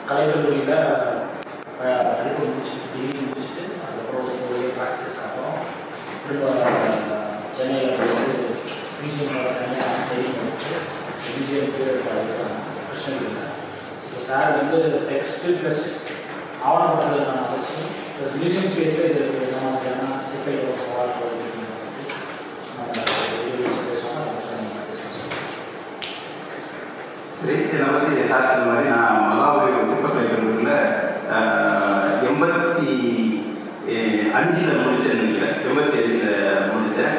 கலைக்கல்லூரியில் படிப்பு முடிச்சுட்டு டிகிரி முடிச்சுட்டு அதுக்கப்புறம் ஒரு ப்ராக்டிஸ் அப்புறம் திரும்ப சென்னையில் வந்து மியூசியம் தனியாக ஸ்டடி பண்ணிட்டு மியூசியம் கிருஷ்ணகிரியில் ஸோ சார் வந்து டெக்ஸ்ட் ப்ளஸ் ஆவணப்படுறதுக்கான அவசியம் ப்ளஸ் மியூசியம் ஸ்பேஸே இதுக்கு என்ன மாதிரியான சிக்கல்கள் சவால்கள் இருக்குன்னு சரி என்னை பற்றி சார் சொன்ன மாதிரி நான் மல்லாவுடைய சிற்பக்கலை கல்லூரியில் எண்பத்தி அஞ்சில் முடிச்சேன் நினைக்கிறேன் எண்பத்தி அஞ்சில் முடித்தேன்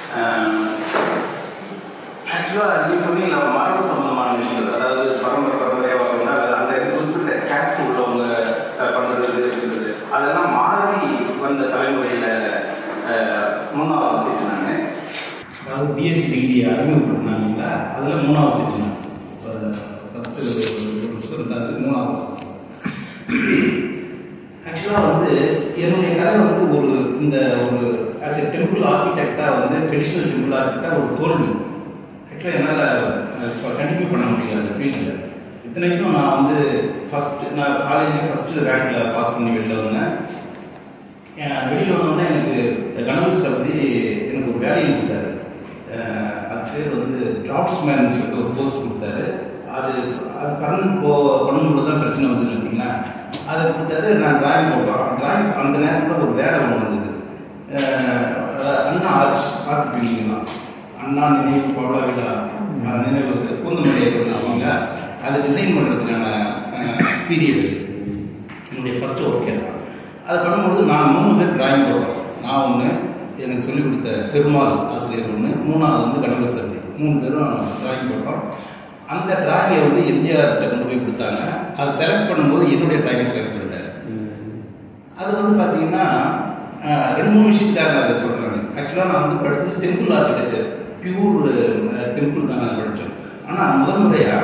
ஆக்சுவலாக நீங்கள் சொன்னீங்க மரபு சம்பந்தமான விஷயங்கள் அதாவது பரம்பரை பரம்பரையாக வரவங்க அது அந்த குறிப்பிட்ட கேஸ்ட் உள்ளவங்க அஹ், பண்றது இருக்குது அதெல்லாம் மாறி வந்த தலைமுறையில் மூணாவது சீட்டு நான் அதாவது பிஎஸ்சி டிகிரி அறிமுகப்படுத்தினாங்களா அதில் மூணாவது சீட்டு நான் ஃபஸ்ட்டு ஒரு வருஷம் ரெண்டாவது மூணாவது வருஷம் ஆக்சுவலாக வந்து என்னுடைய கதை வந்து ஒரு இந்த ஒரு ஆஸ் எ டெம்பிள் ஆர்கிடெக்டாக வந்து ட்ரெடிஷ்னல் டெம்பிள் ஆர்கிடெக்டாக ஒரு தோல்வி ஆக்சுவலாக என்னால் கண்டினியூ பண்ண முடியல அந்த ஃபீல்டில் இத்தனைக்கும் நான் வந்து ஃபஸ்ட்டு நான் காலேஜில் ஃபஸ்ட்டு ரேங்கில் பாஸ் பண்ணி வெளியில் வந்தேன் அஹ் வெளியில் வந்தோடனே எனக்கு கணபதி சபதி எனக்கு ஒரு வேலையை கொடுத்தாரு அஹ் அது பேர் வந்து டிராப்ஸ்மேன் சொல்லிட்டு ஒரு போஸ்ட் கொடுத்தாரு அது அது பர்மனன்ட் போ பண்ணும்போது தான் பிரச்சனை வந்துன்னு வச்சிங்களேன் அதை கொடுத்தாரு நான் டிராயிங் போட்டோம் டிராயிங் அந்த நேரத்தில் ஒரு வேலை ஒன்று வந்தது அஹ் அதாவது அண்ணா ஆர்ச் பார்த்துருப்பீங்களா அண்ணா நினைவு பவள விழா அஹ் நினைவு பூந்தமல்லி அப்படிங்களா அதை டிசைன் பண்ணுறதுக்கான பீரியட் என்னுடைய ஃபஸ்ட்டு ஒர்க்கே தான் அதை பண்ணும்பொழுது நான் மூணு பேர் டிராயிங் போட்டோம் நான் ஒன்று எனக்கு சொல்லிக் கொடுத்த பெருமாள் ஆசிரியர் ஒன்று மூணாவது வந்து கணவர் சக்தி மூணு பேரும் டிராயிங் போட்டோம் அந்த டிராயிங்கை வந்து எம்ஜிஆர்கிட்ட கொண்டு போய் கொடுத்தாங்க அதை செலக்ட் பண்ணும்போது என்னுடைய டிராயிங்கை செலக்ட் பண்ணிட்டார் அது வந்து பார்த்தீங்கன்னா அஹ், ரெண்டு மூணு விஷயத்துக்காக நான் அதை சொல்கிறேன் ஆக்சுவலாக நான் வந்து படித்தது டெம்பிள் ஆர்கிடெக்சர் பியூர் டெம்பிள் தான் நான் படித்தோம் ஆனால் முதல் முறையாக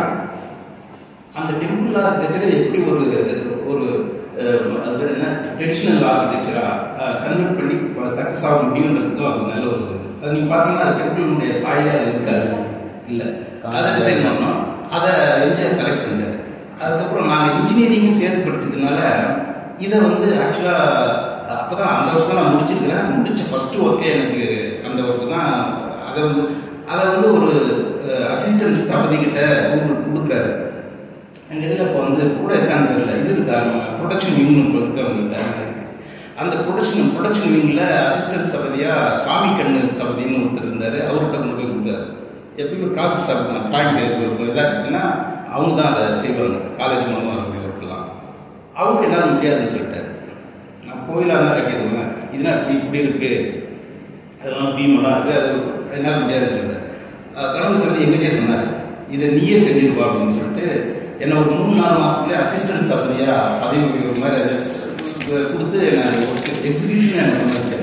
அந்த டெம்பிள் ஆர்கிடெக்சரை எப்படி ஒரு ஒரு அஹ், அது பேர் என்ன ட்ரெடிஷ்னல் ஆர்கிடெக்சராக கன்வெர்ட் பண்ணி சக்ஸஸ் ஆக முடியுன்றதுக்கும் அது நல்ல ஒரு இது. அது நீங்கள் பார்த்தீங்கன்னா அது டெம்பிளுடைய சாயிலே அது இருக்காது இல்லை அதை டிசைன் பண்ணோம் அதை எம்ஜிஆர் செலக்ட் பண்ணாரு அதுக்கப்புறம் நாங்கள் இன்ஜினியரிங்கும் சேர்த்து படிச்சதுனால இதை வந்து ஆக்சுவலாக அப்போ தான் அந்த வருஷம் தான் நான் முடிச்சிருக்கிறேன் முடிச்ச ஃபஸ்ட்டு ஒர்க்கே எனக்கு அந்த ஒர்க்கு தான் அதை வந்து அதை வந்து ஒரு அசிஸ்டன்ட் ஸ்தபதிக்கிட்ட கொடுக்குறாரு எங்கள் இதில் இப்போ வந்து கூட இருக்கான்னு தெரியல இது இருக்கா நம்ம ப்ரொடக்ஷன் விங் இப்போ இருக்கு அவங்ககிட்ட அந்த ப்ரொடக்ஷன் ப்ரொடக்ஷன் விங்கில் அசிஸ்டன்ட் சபதியாக சாமி கண்ணு சபதின்னு ஒருத்தர் இருந்தார் அவர்கிட்ட கொண்டு போய் கொடுத்தாரு எப்பயுமே ப்ராசஸ் ஆகுது ட்ராயிங் செய்யறது இதாகிடுச்சுன்னா அவங்க தான் அதை செய்வாங்க காலேஜ் மூலமாக இருக்கிற ஒர்க்கெல்லாம் அவங்க என்னால் முடியாதுன்னு சொல்லிட்டாரு நான் கோயிலாக தான் கட்டிடுவேன் இதெல்லாம் இப்படி இப்படி இருக்கு அதெல்லாம் பீமெல்லாம் இருக்கு அது என்னால் முடியாதுன்னு சொல்லிட்டாரு அஹ் கடவுள் சபதி எங்கிட்டே சொன்னார் இதை நீயே செஞ்சிருப்பா அப்படின்னு சொல்லிட்டு என்னை ஒரு மூணு நாலு மாதத்துலேயே அசிஸ்டன்ட் சபதியாக பதவி உயர்வு மாதிரி அதை கொடுத்து நான் எக்ஸிபிஷன் எனக்கு பண்ணிருக்கேன்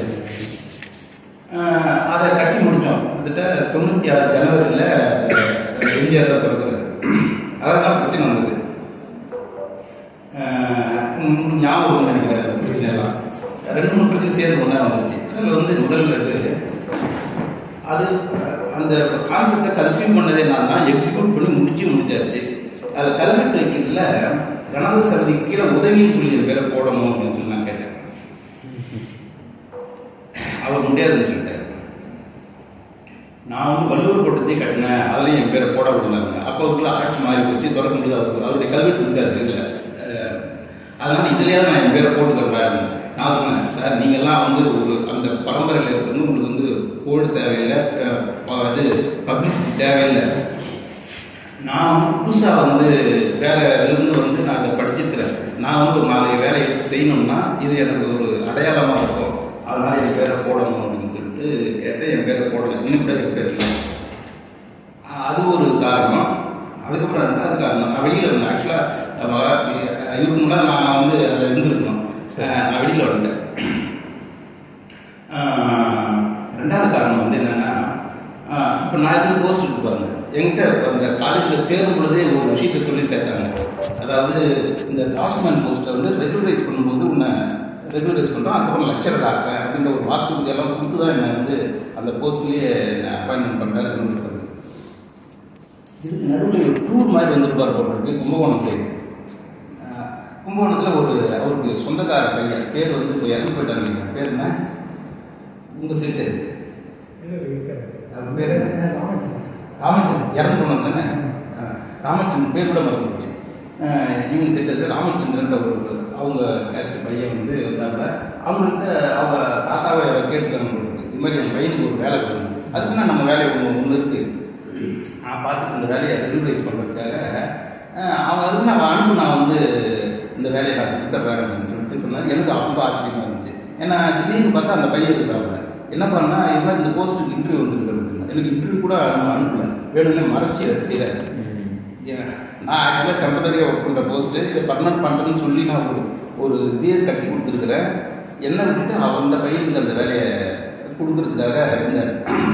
ஆஹ் அதை கட்டி முடித்தோம் கிட்டத்தட்ட தொண்ணூற்றி ஆறு ஜனவரியில் எம்ஜிஆர் தான் பிறகுறாரு அதான் பிரச்சனை வந்தது ஆஹ் உங்களுக்கு ஞாபகம் நினைக்கிறேன் அந்த பிரச்சனை எல்லாம் ரெண்டு மூணு பிரச்சனை சேர்ந்து ஒன்றா வந்துருச்சு அதில் வந்து உடல் இது அது அந்த கான்செப்டை கன்சியூம் பண்ணதே நான் தான் எக்ஸிக்யூட் பண்ணி முடிச்சு முடிச்சாச்சு அது கல்வெட்டு வைக்கிறதுல கணவர் சபதிக்கு கீழே உதவின்னு சொல்லி என் பேரை போடணும் அப்படின்னு சொல்லி நான் கேட்டேன் அவர் முடியாதுன்னு சொல்லிட்டாரு நான் வந்து வள்ளுவர் கோட்டத்தையும் கட்டினேன் அதுலேயும் என் பேரை போட விடலாங்க அப்போ அவருக்குள்ள ஆட்சி மாறி போச்சு திறக்க முடியாது அவருக்கு அவருடைய கல்வெட்டு இருக்காது இதில் அதனால் இதுலேயாவது நான் என் பேரை போட்டு வர்றாரு நான் சொன்னேன் சார் நீங்கள்லாம் வந்து ஒரு அந்த பரம்பரையில் இருக்கணும் உங்களுக்கு வந்து கோடு தேவையில்லை அஹ், இது பப்ளிசிட்டி தேவையில்லை நான் வந்து புதுசாக வந்து வேற இருந்து வந்து நான் இதை படிச்சிருக்கிறேன் நான் வந்து ஒரு நாலு வேலையை எடுத்து செய்யணும்னா இது எனக்கு ஒரு அடையாளமாக இருக்கும் அதனால என் பேரை போடணும் அப்படின்னு சொல்லிட்டு கேட்டேன் என் பேரை போடலை இன்னும் கூட என் பேர் இல்லை ஆஹ் அது ஒரு காரணம் அதுக்கப்புறம் ரெண்டாவது காரணம் நான் வெளியில் வந்தேன் ஆக்சுவலாக இவருக்கு முன்னாடி நான் வந்து அதில் இருந்திருக்கணும் ஆஹ் நான் வெளியில் வந்துட்டேன் ஆஹ் ரெண்டாவது காரணம் வந்து என்னன்னா இப்போ நான் இதில் போஸ்ட் இருக்கு பாருங்க என்கிட்ட அந்த காலேஜில் சேரும் பொழுதே ஒரு விஷயத்த சொல்லி சேர்த்தாங்க அதாவது இந்த டாக்குமெண்ட் போஸ்ட்டை வந்து ரெகுலரைஸ் பண்ணும்போது உன்னை ரெகுலரைஸ் பண்ணுறோம் அதுக்கப்புறம் லெக்சரர் ஆகிறேன் அப்படின்ற ஒரு வாக்குறுதி எல்லாம் கொடுத்து தான் என்னை வந்து அந்த போஸ்ட்லேயே என்னை அப்பாயின்மெண்ட் பண்ணுறாரு கவர்மெண்ட் சார் இதுக்கு நடுவில் ஒரு டூர் மாதிரி வந்திருப்பார் போல இருக்கு கும்பகோணம் சைடு கும்பகோணத்தில் ஒரு அவருக்கு சொந்தக்கார பையன் பேர் வந்து இப்போ இறந்து போயிட்டார் நினைக்கிறேன் பேர் என்ன உங்கள் சீட்டு அவர் பேர் என்ன? ராமச்சந்திரன் இறந்து போனது தானே ஆ, ராமச்சந்திரன் பேர் கூட மறந்து போச்சு ஆ, இவங்க திட்டத்தில் ராமச்சந்திரன்ற ஒரு அவங்க கேஸ்ட் பையன் வந்து வந்தாங்க அவங்கள்ட்ட அவங்க தாத்தாவை கேட்டுக்காங்க இது மாதிரி என் பையனுக்கு ஒரு வேலை வேணும் அதுக்குன்னா நம்ம வேலை ஒன்று ஒன்று இருக்கு நான் பார்த்துட்டு இந்த வேலையை ரெகுலரைஸ் பண்ணுறதுக்காக அவங்க அதுக்கு நான் அனுப்பு நான் வந்து இந்த வேலையை நான் கொடுத்துட்றேன் அப்படின்னு சொல்லிட்டு சொன்னாங்க எனக்கு ரொம்ப ஆச்சரியமா இருந்துச்சு ஏன்னா திடீர்னு பார்த்தா அந்த பையன் இருக்கிறாங்க என்ன பண்ணா இது மாதிரி இந்த போஸ்ட்டுக்கு இன்டர்வியூ வந்துருக்கு அப்படின்னா எனக்கு இன்டர்வியூ கூட நம்ம அனுப்பல வேணும்னே மறைச்சி ரசிக்கிறாரு ஏன், நான் ஆக்சுவலாக டெம்பரரியாக ஒர்க் பண்ணுற போஸ்ட்டு இதை பர்மனன்ட் பண்ணுறேன்னு சொல்லி நான் ஒரு ஒரு இதையே கட்டி கொடுத்துருக்குறேன் என்னை விட்டுட்டு அவர் அந்த பையனுக்கு அந்த வேலையை கொடுக்கறதுக்காக இருந்தார்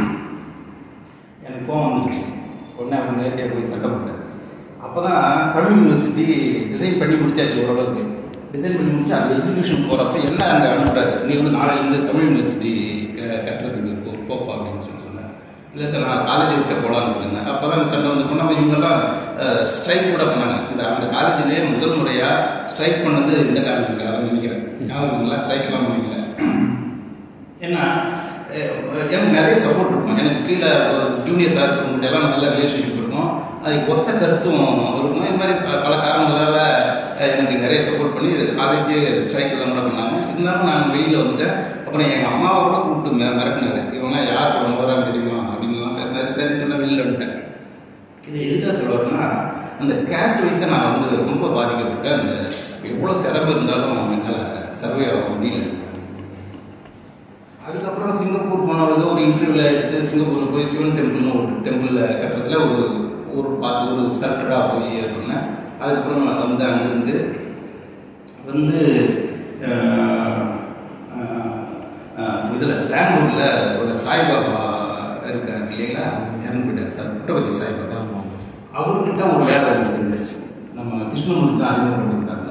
எனக்கு கோவம் வந்துருச்சு உடனே அவர் நேரடியாக போய் சண்டை போட்டேன் அப்போ தான் தமிழ் யூனிவர்சிட்டி டிசைன் பண்ணி முடிச்சாச்சு ஓரளவுக்கு டிசைன் பண்ணி முடிச்சு அந்த எக்ஸிபியூஷன் போகிறப்ப என்ன அங்கே அனுப்புறாரு நீ வந்து நாளையிலேருந்து தமிழ் யூனிவர்சிட்டி க- கட்டுறதுக்கு போ போப்பா அப்படின்னு சொல்லி சொன்னேன் இல்லை சார் நான் காலேஜ் விட்ட போகலான்னு இருந்தேன் அப்போ தான் சண்டை வந்து போனால் இவங்கெல்லாம் ஸ்ட்ரைக் கூட பண்ணாங்க இந்த அந்த காலேஜ்லேயே முதல் முறையாக ஸ்ட்ரைக் பண்ணது இந்த காரணத்துக்காக நினைக்கிறேன் ஞாபகம் ஸ்ட்ரைக்லாம் பண்ணிக்கல ஏன்னா அஹ், எனக்கு நிறைய சப்போர்ட் இருக்கும் எனக்கு கீழே ஜூனியர்ஸாக இருக்கிறவங்க எல்லாம் நல்ல ரிலேஷன்ஷிப் இருக்கும் அதுக்கு ஒத்த கருத்தும் இருக்கும் இது மாதிரி ப- பல காரணங்களால் அஹ், எனக்கு நிறைய சப்போர்ட் பண்ணி காலேஜ் ஸ்ட்ரைக் எல்லாம் கூட பண்ணாங்க இருந்தாலும் நான் வெளியில் வந்துட்டேன் அப்புறம் எங்கள் அம்மாவை கூட கூப்பிட்டு மிர- மிரட்டினாரு இவங்களாம் யார் கூட முதல்ல தெரியுமா அப்படின்லாம் பேசினாரு சரி சொன்ன வெளியில் வந்துட்டேன் இது எதுக்காக சொல்லுவாருன்னா அந்த கேஸ்ட் வைஸை நான் வந்து ரொம்ப பாதிக்கப்பட்டேன் அந்த எவ்வளோ திறமை இருந்தாலும் என்னால் சர்வே ஆக முடியல அதுக்கப்புறம் சிங்கப்பூர் போனவங்க ஒரு இன்டர்வியூல எடுத்து சிங்கப்பூர்ல போய் சிவன் டெம்பிள்னு ஒரு டெம்பிள்ல கட்டுறதுல ஒரு ஒரு பார்த்து ஒரு ஸ்கல்ப்டராக போய் இது பண்ணேன் அதுக்கப்புறம் நான் வந்து அங்கிருந்து வந்து இதில் பெங்களூர்ல ஒரு சாய்பாபா இருக்கார் இல்லைங்களா இறந்து போயிட்டார் சார் புட்டபதி சாய்பாபா அவர்கிட்ட ஒரு வேலை இருந்துச்சு நம்ம கிருஷ்ணமூர்த்தி தான் அறிமுகப்படுத்திட்டாங்க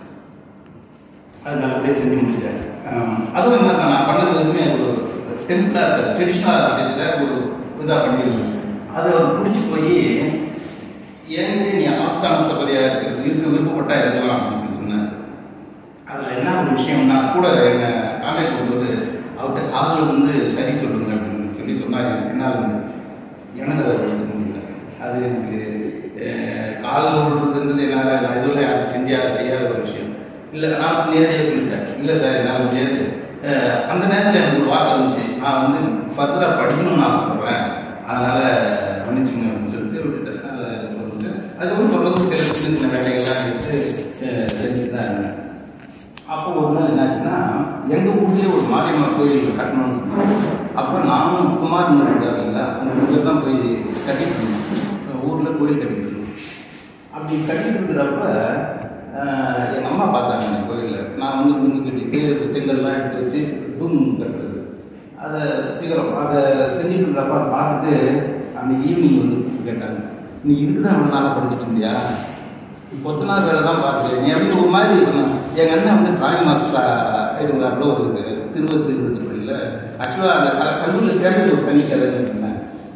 அது நல்லபடியாக செஞ்சு முடிச்சிட்டேன் ஆம், அதுவும் இந்த மாதிரி நான் பண்ணது எதுவுமே ஒரு டெம்பிளாக இருக்காது ட்ரெடிஷ்னலாக ஆர்கிடெக்சரை ஒரு இதாக பண்ணியிருந்தேன் அது அவர் பிடிச்சி போய் என்கிட்ட நீ ஆஸ்தான சபதியாக இருக்கிறது இருக்க விருப்பப்பட்டா இருக்கலாம் அப்படின்னு சொல்லி சொன்னேன் அதில் என்ன ஒரு விஷயம்னா கூட என்னை கான்டாக்ட் கொடுத்தவர் அவர்கிட்ட காதல் வந்து சரி சொல்லுங்க அப்படின்னு சொல்லி சொன்னாங்க என்னால் எனக்கு அதை படிச்சுக்க முடியல அது எனக்கு அஹ், காதல் விடுறதுன்றது என்னால் நான் எதுவும் யாரும் செஞ்சா செய்யாத ஒரு விஷயம் இல்லை நான் நேரடியாக சொல்லிட்டேன் இல்லை சார் என்னால் முடியாது அஹ், அந்த நேரத்தில் எனக்கு ஒரு வார்த்தை வந்துச்சு நான் வந்து ஃபர்தராக படிக்கணும்னு ஆசைப்படுறேன் அதனால் மன்னிச்சுங்க அப்படின்னு சொல்லிட்டு விட்டுட்டேன் அதை சொல்லிட்டு அதுக்கப்புறம் தொடர்ந்து சில சின்ன சின்ன வேலைகள்லாம் எடுத்து அஹ், செஞ்சுட்டு தான் இருந்தேன் அப்போ ஒரு நாள் என்னாச்சுன்னா எங்கள் ஊர்லேயே ஒரு மாரியம்மா கோயில் கட்டணும்னு சொன்னாங்க அப்போ நானும் குமார் இருக்காருங்களா அந்த ஊரில் தான் போய் கட்டிட்டு இருந்தோம் ஊரில் கோயில் கட்டிட்டு இருந்தோம் அப்படி கட்டிட்டு இருக்கிறப்ப ஆஹ், எங்க அம்மா பார்த்தாங்க அந்த கோயிலில் நான் வந்து முன்னு கட்டிட்டு செங்கல்லாம் எடுத்து வச்சு டூம் கட்டுறது அதை சீக்கிரம் அதை செஞ்சுட்டு இருக்கிறப்ப அதை பார்த்துட்டு அன்னைக்கு ஈவினிங் வந்து கேட்டாங்க நீ இதுக்கு தான் அவ்வளோ நாளாக படிச்சுட்டு இருந்தியா கொத்தனார் வேலை தான் பார்த்துருக்கேன் நீ அப்படின்னு ஒரு மாதிரி பண்ணான் எங்கள் அண்ணன் வந்து டிராயிங் மாஸ்டராக இருந்தாப்புல ஒரு சிறுவர் சிறுவர் பள்ளியில் ஆக்சுவலாக அந்த க கல்லூரியில் சேர்ந்தது ஒரு தனி கதைன்னு சொன்னேன்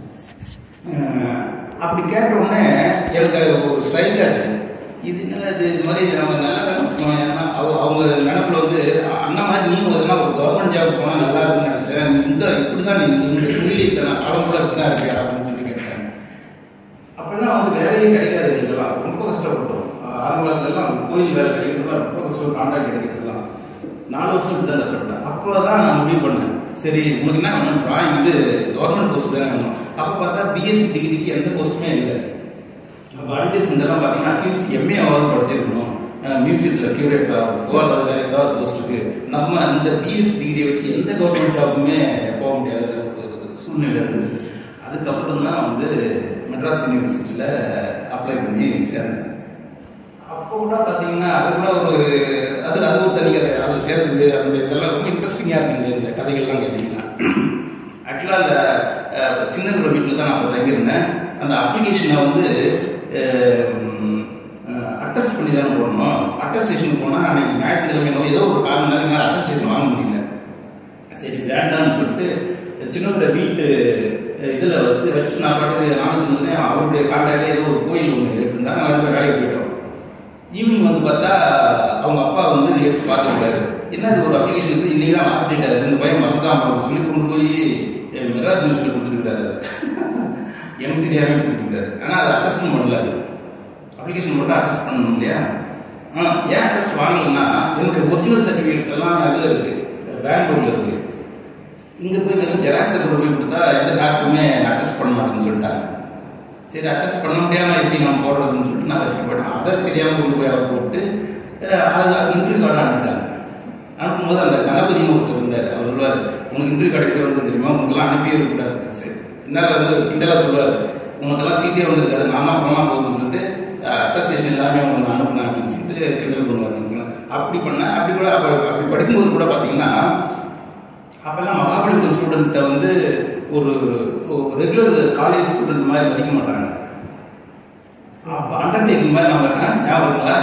அஹ் அப்படி கேட்ட உடனே எனக்கு அது ஒரு ஸ்ட்ரைக் ஆச்சு இது என்னடா இது இது மாதிரி நம்ம நல்லா தானே இருக்கோம். ஏன்னா அவங்க அவங்க நினப்பில் வந்து அண்ணன் மாதிரி நீயும் எதனா ஒரு கவர்மெண்ட் ஜாப் போனால் நல்லா இருக்கும்னு நினச்சேன் நீ இந்த இப்படி தான் நீ இந்த தொழில் இத்தனை காலம் கூட இப்படி தான் இருக்கியா அப்படின்னு சொல்லி கேட்டேன் அப்படின்னா வந்து வேலையே கிடைக்காது எங்களுக்கெல்லாம் ரொம்ப கஷ்டப்பட்டோம் ஆரம்பத்துலலாம் கோயில் வேலை கிடைக்கிறதுலாம் ரொம்ப கஷ்டம் கான்ட்ராக்ட் கிடைக்கிறதுலாம் நாலு வருஷம் இப்படி தான் கஷ்டப்பட்டேன் அப்போ தான் நான் முடிவு பண்ணேன் சரி உனக்கு என்ன வேணும் டிராயிங் இது கவர்மெண்ட் போஸ்ட் தானே வேணும் அப்போ பார்த்தா பிஎஸ்சி டிகிரிக்கு எந்த போஸ்ட்டுமே இல்லை அப்போ அட்வர்டைஸ்மெண்ட் எல்லாம் பார்த்தீங்கன்னா அட்லீஸ்ட் எம்ஏ ஆவது படிச்சிருக்கணும் மியூசியத்தில் கியூரேட்டர் ஆகும் அல்லது வேறு ஏதாவது போஸ்ட்டுக்கு நம்ம இந்த பிஎஸ்சி டிகிரியை வச்சு எந்த கவர்மெண்ட் ஜாப்புமே போக முடியாத ஒரு சூழ்நிலை இருந்தது அதுக்கப்புறம் தான் வந்து மெட்ராஸ் யூனிவர்சிட்டியில் அப்ளை பண்ணி சேர்ந்தேன் அப்போ கூட பார்த்தீங்கன்னா அது கூட ஒரு அது அது ஒரு தனி கதை அதில் சேர்ந்தது அந்த இதெல்லாம் ரொம்ப இன்ட்ரெஸ்டிங்காக இருக்குங்க இந்த கதைகள்லாம் கேட்டிங்கன்னா ஆக்சுவலாக அந்த அஹ், சின்னதுரை வீட்டில் தான் நான் அப்போ தங்கியிருந்தேன் அந்த அப்ளிகேஷனை வந்து அட்டஸ்ட் பண்ணி தானே போடணும் அட்டஸ்டேஷன் போனால் அன்னைக்கு ஞாயிற்றுக்கிழமை ஏதோ ஒரு காரணம் என்னால் அட்டஸ்டேஷன் வாங்க முடியல சரி வேண்டாம்னு சொல்லிட்டு சின்னவர வீட்டு இதில் வந்து வச்சுட்டு நான் பாட்டுக்கு நானும் சொன்னேன் அவருடைய காண்டாக்டில் ஏதோ ஒரு கோயில் ஒன்று எடுத்திருந்தாங்க நாங்கள் ரெண்டு பேரும் வேலைக்கு போயிட்டோம் ஈவினிங் வந்து பார்த்தா அவங்க அப்பா வந்து எடுத்து பார்த்துருக்காரு என்ன இது ஒரு அப்ளிகேஷன் இருக்குது இன்னைக்கு தான் லாஸ்ட் டேட் ஆகுது இந்த பையன் மறந்துட்டான் அப்படின்னு சொல்லி கொண்டு போய் அஹ், மெட்ராஸ் யூனிவர்சிட்டியில் கொடுத்துருக்காரு எனக்கு தெரியாம கொடுத்துருக்காரு ஆனால் அதை அட்டஸ்டும் பண்ணல அது அப்ளிகேஷன் மட்டும் அட்டஸ்ட் பண்ணணும் இல்லையா ஆ ஏன் அட்டஸ்ட் வாங்கலைன்னா என்னுடைய ஒரிஜினல் சர்டிஃபிகேட்ஸ் எல்லாம் இதில் இருக்குது பெங்களூரில் இருக்குது இங்கே போய் வெறும் ஜெராக்ஸ் கொண்டு போய் கொடுத்தா எந்த டாக்டருமே அட்டஸ்ட் பண்ண மாட்டேன்னு சொல்லிட்டாங்க சரி அட்டஸ்ட் பண்ண முடியாமல் எப்படி நம்ம போடுறதுன்னு சொல்லிட்டு நான் வச்சுட்டு போயிட்டேன் அதை தெரியாமல் கொண்டு போய் அவர் போட்டு அஹ், அது அது இன்டர்வியூ கார்டு அனுப்பிட்டாங்க அனுப்பும்போது அந்த கணபதினு ஒருத்தர் இருந்தார் அவர் சொல்லுவார் உனக்கு இன்டர்வியூ கார்டு எப்படி வந்தது தெரியுமா உனக்கெல்லாம் அனுப்பியே இருக்கக்கூடாது சரி என்னால் வந்து கிண்டலாக சொல்லுவார் உனக்கெல்லாம் சீட்டே வந்திருக்காது நான் தான் போனால் போகுதுன்னு சொல்லிட்டு அட்டஸ்டேஷன் எல்லாமே உனக்கு அனுப்புனேன் அப்படின்னு சொல்லிட்டு கிண்டல் பண்ணுவார் அப்படி பண்ணேன் அப்படி கூட அப்போ அப்படி படிக்கும்போது கூட பார்த்தீங்கன்னா அப்பெல்லாம் மகாபலிபுரம் ஸ்டூடெண்ட்டை வந்து ஒரு ரெகுலர் காலேஜ் ஸ்டூடெண்ட் மாதிரி மதிக்க மாட்டாங்க அப்போ அண்டர்டேக்கிங் மாதிரி நம்ம ஆ, ஞாபகம் இருக்குங்களா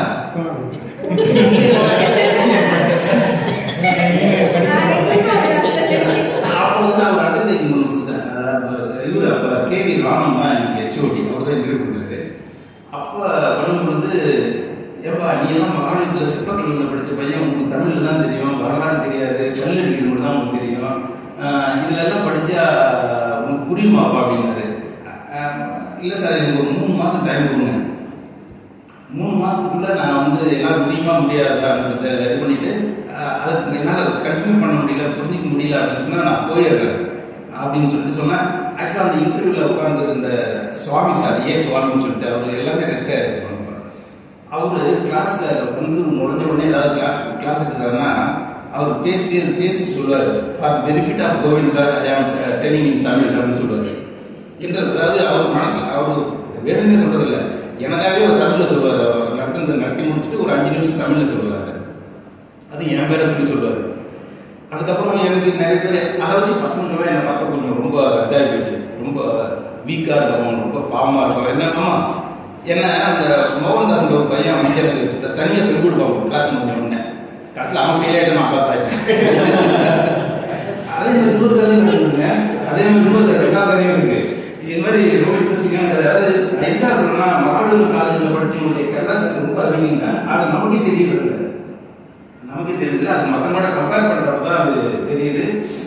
அப்போ வந்து அவர் அண்டர்டேக்கிங் ஒன்று கொடுத்தேன் இவர் அப்போ கேவி ராமன் தான் எனக்கு ஹெச்ஓடி அவர் தான் இன்டர்வியூ கொடுத்தாரு அப்போ பண்ணும்பொழுது ஏப்பா நீ எல்லாம் மகாபலிபுரத்தில் சிற்பக்கல்லூரில் படித்த பையன் உங்களுக்கு தமிழில் தான் தெரியும் வரலாறு தெரியாது கல் அடிக்கிறது மட்டும் தான் உங்களுக்கு தெரியும் ஆஹ் இதுல எல்லாம் படிச்சா உங்களுக்கு புரியுமாப்பா அப்படின்னாரு ஆஹ் இல்லை சார் எனக்கு ஒரு மூணு மாதம் டைம் கொடுங்க மூணு மாசத்துக்குள்ள நான் வந்து என்னால் முடியுமா முடியாதான்றத இது பண்ணிட்டு ஆஹ் அதுக்கு என்னால் கண்டினியூ பண்ண முடியல புரிஞ்சிக்க முடியல அப்படின்னு சொன்னா நான் போயிடுறேன் அப்படின்னு சொல்லிட்டு சொன்னேன் ஆக்சுவலாக அந்த இன்டர்வியூல உட்காந்துருந்த சுவாமி சார் ஏ சுவாமின்னு சொல்லிட்டு அவர் எல்லாமே ரிட்டையர் பண்ணுவார் அவரு கிளாஸ்ல வந்து நுழைஞ்ச உடனே ஏதாவது கிளாஸ் கிளாஸ் எடுத்தாருன்னா அவர் பேசிட்டே பேசி சொல்லுவார் for benefit of Govinda I am telling இன் தமிழ் அப்படின்னு சொல்லுவார் என்ற அதாவது அவர் மனசு அவர் வேணும்னே சொல்றதில்ல எனக்காகவே ஒரு தமிழ்ல சொல்லுவார் அவர் நடத்தி நடத்தி முடிச்சுட்டு ஒரு அஞ்சு நிமிஷம் தமிழ்ல சொல்லுவார் அது என் பேரை சொல்லி சொல்லுவார் அதுக்கப்புறம் எனக்கு நிறைய பேர் அதை வச்சு பசங்க என்னை பார்த்தா கொஞ்சம் ரொம்ப இதாகி போயிடுச்சு ரொம்ப வீக்காக இருக்கும் ரொம்ப பாவமாக இருக்கும் என்ன ஆமா என்ன அந்த மோகன்தாஸ் ஒரு பையன் வந்து எனக்கு தனியாக சொல்லிக் கொடுப்பான் கிளாஸ் முடிஞ்ச உடனே கடைசியில் அவன் ஃபெயில் ஆகிட்டு நான் பாஸ் ஆகிட்டேன் அதே மாதிரி இன்னொரு கதையும் நடக்குதுங்க அதே மாதிரி இன்னொரு கதை ரெண்டாவது கதையும் இருக்கு இது மாதிரி ரொம்ப இன்ட்ரெஸ்டிங்கான கதை அதாவது எதுக்காக சொல்லணும்னா மகாபலிபுரம் காலேஜில் படிச்சவங்களுடைய கெப்பாசிட்டி ரொம்ப அதிகங்க அது நமக்கே தெரியறது இல்லை நமக்கே தெரியுது அது மற்றவங்களோட கம்பேர் பண்றப்ப தான் அது தெரியுது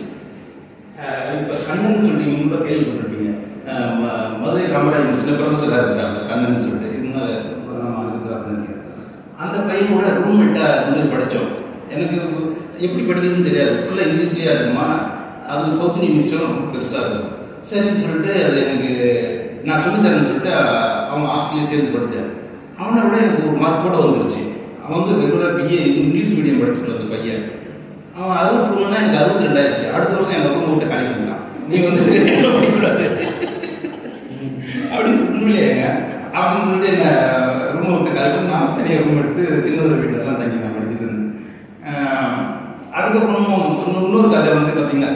அஹ் இப்ப கண்ணன் சொல்லி நீங்க கூட கேள்விப்பட்டிருப்பீங்க அஹ் ம- மதுரை காமராஜ் யூனிவர்சிட்டியில் ப்ரொஃபஸராக இருக்காங்க கண்ணன் சொல்லிட்டு இருந்தால் இருக்கிறாங்க அந்த பையன் கூட ரூம்மேட்டா இருந்து படித்தோம் எனக்கு எப்படி படிக்கிறதுன்னு தெரியாது ஃபுல்லாக இங்கிலீஷ்லேயே இருக்குமா அது சவுத் இந்தியன் மினிஸ்டரும் ரொம்ப பெருசாக இருக்கும் சரின்னு சொல்லிட்டு அது எனக்கு நான் சொல்லித்தரேன்னு சொல்லிட்டு அஹ் அவங்க ஹாஸ்டல்லே சேர்ந்து படித்தேன் அவனை விட எனக்கு ஒரு மார்க் கூட வந்துருச்சு அவன் வந்து ரெகுலர் பிஏ இங்கிலீஷ் மீடியம் படிச்சுட்டு வந்த பையன் அவன் அறுபத்தி ஒண்ணுனா எனக்கு அறுபத்தி ரெண்டாயிருச்சு அடுத்த வருஷம் என் ரூம் விட்டு காலி பண்ணிட்டான் நீ வந்து என்ன படிக்கூடாது அப்படின்னு உண்மையிலேங்க அப்படின்னு சொல்லிட்டு என்ன ரூம் விட்டு காலி பண்ணி நான் தனியாக ரூம் எடுத்து சின்னதொரு வீட்டெல்லாம் தங்கி நான் படிச்சுட்டு இருந்தேன் ஆஹ் அதுக்கப்புறமும் இன்னொரு இன்னொரு கதை வந்து பார்த்தீங்கன்னா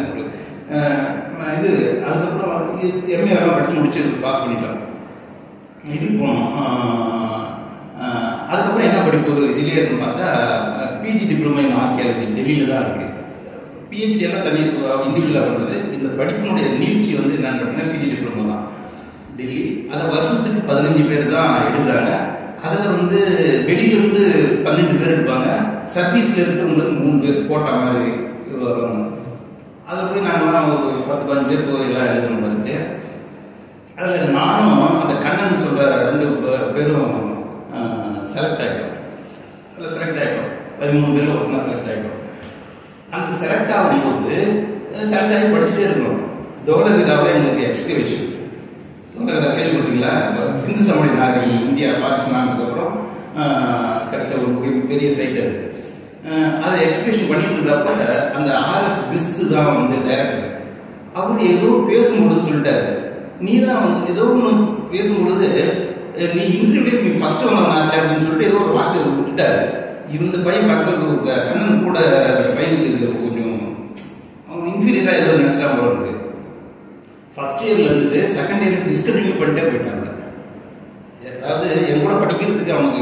ஆஹ் இது அதுக்கப்புறம் எம்ஏ எல்லாம் படிச்சு முடிச்சு பாஸ் பண்ணிட்டோம் இதுக்கு போனோம் ஆஹ் ஆஹ் அதுக்கப்புறம் என்ன படிப்பு இதுலேயே இருக்குன்னு பார்த்தா பிஜி டிப்ளமோ இன் ஆர்கியாலஜி டெல்லியில் தான் இருக்கு பிஹெச்டி எல்லாம் தனி இண்டிவிஜுவலாக பண்ணுறது இந்த படிப்பினுடைய நீட்சி வந்து என்னன்னு பார்த்தீங்கன்னா பிஜி டிப்ளமோ தான் டெல்லி அதை வருஷத்துக்கு பதினஞ்சு பேர் தான் எடுக்கிறாங்க அதில் வந்து வெளியிலிருந்து பன்னெண்டு பேர் எடுப்பாங்க சர்வீஸில் இருக்கிறவங்களுக்கு மூணு பேர் கோட்டா மாதிரி வருவாங்க அதில் போய் நாங்களாம் ஒரு பத்து பதினஞ்சு பேர் போய் எல்லாம் எழுதணும் பாருச்சு அதில் நானும் அந்த கண்ணன் சொல்ற ரெண்டு பே- பேரும் செலக்ட் ஆகிட்டோம் அதில் செலக்ட் ஆகிட்டோம் பதிமூணு பேர் ஒருத்தனா செலக்ட் ஆகிட்டோம் அந்த செலக்ட் ஆகும்போது செலக்ட் ஆகி படிச்சுட்டே இருக்கணும் தோலவிதாவில் எங்களுக்கு எக்ஸ்கவேஷன் தோலவிதா கேள்விப்பட்டீங்களா இப்ப சிந்து சமவெளி நாகரிகம் இந்தியா பாகிஸ்தான் ஆனதுக்கப்புறம் ஆஹ், கிடைச்ச ஒரு பெரிய- பெரிய சைட் அது ஆஹ், அதை எக்ஸ்கவேஷன் பண்ணிட்டு இருக்கிறப்ப அந்த ஆர்எஸ் பிஸ்து தான் வந்து டைரக்டர் அவர் ஏதோ பேசும்பொழுது சொல்லிட்டாரு நீ தான் வந்து ஏதோ ஒன்று பேசும்பொழுது அஹ், நீ இன்டர்வியூ நீ ஃபர்ஸ்ட் வந்தவனாச்சு அப்படின்னு சொல்லிட்டு ஏதோ ஒரு வார்த்தை விட்டுட்டாரு இந்த பையன் பக்கத்தில் கண்ணன் கூட பையனுக்கு இது கொஞ்சம் அவன் இன்ஃபீரியராக ஏதோ நினச்சிட்டா போல இருக்கு ஃபர்ஸ்ட் இயர்ல இருந்துட்டு செகண்ட் இயர் டிஸ்கண்டினியூ பண்ணிட்டே போயிட்டாங்க அதாவது என் கூட படிக்கிறதுக்கு அவனுக்கு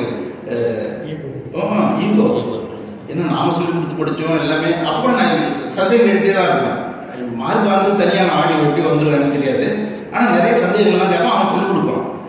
ஈகோ ஏன்னா நாம சொல்லி கொடுத்து படித்தோம் எல்லாமே அப்போ நான் சந்தேகம் கேட்டே தான் இருப்பேன் மார்க் வாங்குறது தனியாக நான் ஆடி எப்படி வந்துடும் எனக்கு தெரியாது ஆனால் நிறைய சந்தேகங்கள்லாம் கேட்பான் அவன் சொல்லிக் கொடுப்பான்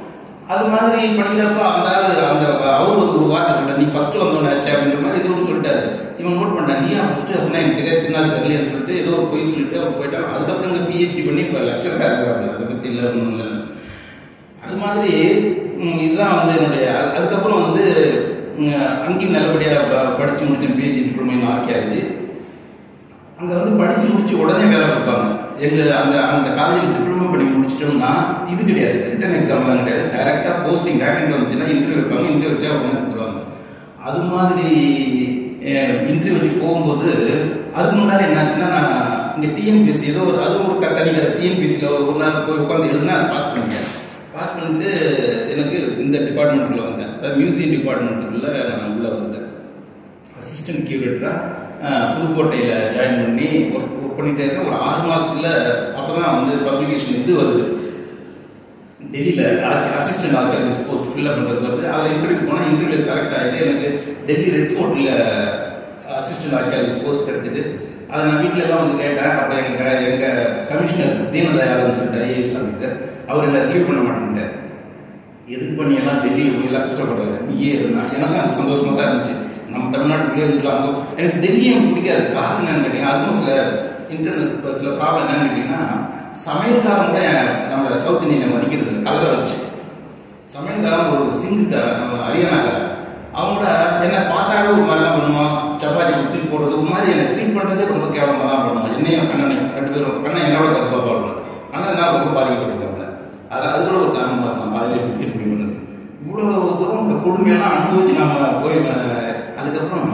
அது மாதிரி படிக்கிறப்ப அந்த ஆளு அந்த அவர் வந்து ஒரு வார்த்தை சொல்லிட்டார் நீ ஃபர்ஸ்ட் வந்தவன ஆச்சு அப்படின்ற மாதிரி இது ஒன்று சொல்லிட்டாரு இவன் நோட் பண்ணான் நீ ஃபர்ஸ்ட் அப்படின்னா எனக்கு தெரியாது தின்னாது தெரியலன்னு சொல்லிட்டு ஏதோ ஒரு பொய் சொல்லிட்டு அவர் போயிட்டான் அதுக்கப்புறம் இங்கே பிஹெச்டி பண்ணி இப்போ லட்சக்காக இருக்கிறாங்க அதை பற்றி இல்லை ஒன்றும் இல்லை அது மாதிரி ம், இதுதான் வந்து என்னுடைய அது- அதுக்கப்புறம் வந்து ம், அங்கேயும் நல்லபடியாக படித்து முடிச்சேன் பிஹெச்டி டிப்ளமோ இன் ஆர்கியாலஜி அங்கே வந்து படித்து முடிச்சு உடனே வேலை கொடுப்பாங்க எங்கள் அந்த அந்த காலேஜில் டிப்ளமோ பண்ணி முடிச்சிட்டோம்னா இது கிடையாது ரிட்டன் எக்ஸாம்லாம் கிடையாது டைரெக்டாக போஸ்டிங் வேக்கண்ட் வந்துச்சுன்னா இன்டர்வியூ வைப்பாங்க இன்டர்வியூ வச்சா உடனே கொடுத்துருவாங்க அது மாதிரி இன்டர்வியூ வச்சு போகும்போது அதுக்கு முன்னாடி என்னாச்சுன்னா நான் இங்கே டிஎன்பிஎஸ்சி ஏதோ ஒரு அதுவும் ஒரு க- தனி கதை டிஎன்பிஎஸ்சியில் ஒரு ஒரு நாள் போய் உட்காந்து எழுதுனா அதை பாஸ் பண்ணிட்டேன் பாஸ் பண்ணிட்டு எனக்கு இந்த டிபார்ட்மெண்ட்டுக்குள்ள வந்தேன் அதாவது மியூசியம் டிபார்ட்மெண்ட்டுக்குள்ள நான் உள்ளே வந்துட்டேன் அசிஸ்டன்ட் கியூரேட்டராக புதுக்கோட்டையில் ஜாயின் பண்ணி ஒர்க் ஒர்க் பண்ணிட்டே இருக்கேன் ஒரு ஆறு மாதத்துல அப்போ தான் வந்து பப்ளிகேஷன் இது வருது டெல்லியில் அசிஸ்டன்ட் ஆர்கியாலஜிஸ்ட் போஸ்ட் ஃபில்அப் பண்ணுறது வருது அதில் இன்டர்வியூ போனால் இன்டர்வியூவில் செலக்ட் ஆகிட்டு எனக்கு டெல்லி ரெட் ஃபோர்ட்டில் அசிஸ்டன்ட் ஆர்கியாலஜிஸ்ட் போஸ்ட் கிடைச்சிது அதை நான் வீட்டில எல்லாம் வந்து கேட்டேன் அப்போ எங்கள் எங்கள் கமிஷனர் தீனதயாளன் சொல்லிட்டு ஐஏஎஸ் ஆஃபீஸர் அவர் என்ன ரிவ்யூ பண்ண மாட்டேன்ட்டார் எதுக்கு பண்ணி எல்லாம் டெல்லி போய் எல்லாம் கஷ்டப்படுறாரு நீயே இருந்தா எனக்கும் அது சந்தோஷமா தான் இருந்துச்சு நம்ம தமிழ்நாட்டுக்குள்ளே இருந்துக்கலாம் அங்க எனக்கு டெல்லி எனக்கு பிடிக்காது காரணம் என்னன்னு கேட்டீங்கன்னா அதுவும் சில இன்டர்நெட் சில ப்ராப்ளம் என்னன்னு கேட்டீங்கன்னா சமையல்காரன் கூட நம்ம சவுத் இந்தியனை மதிக்கிறது இல்லை கலரை வச்சு சமையல்காரன் ஒரு சிங்குக்காரன் நம்ம ஹரியானாக்காரன் அவங்க என்ன பார்த்தாலே ஒரு மாதிரி தான் பண்ணுவான் சப்பாத்தி குத்தி போடுறது ஒரு மாதிரி என்னை ட்ரீட் பண்ணுறதே ரொம்ப கேவலமாக தான் பண்ணுவான் என்னையும் கண்ணனையும் ரெண்டு பேரும் கண்ணன் என்னோட கருப்பாக பாடுறான் கண்ணன் நான் ரொம்ப பாதிக்கப்பட்டிருக்காங்க அது அது கூட ஒரு காரணமாக இருக்கும் பாதியில் டிஸ்கண்டினியூ பண்ணது இவ்வளோ தூரம் இந்த கொடுமையெல்லாம் அனுபவிச்சு நம்ம போய் அஹ், அதுக்கப்புறம்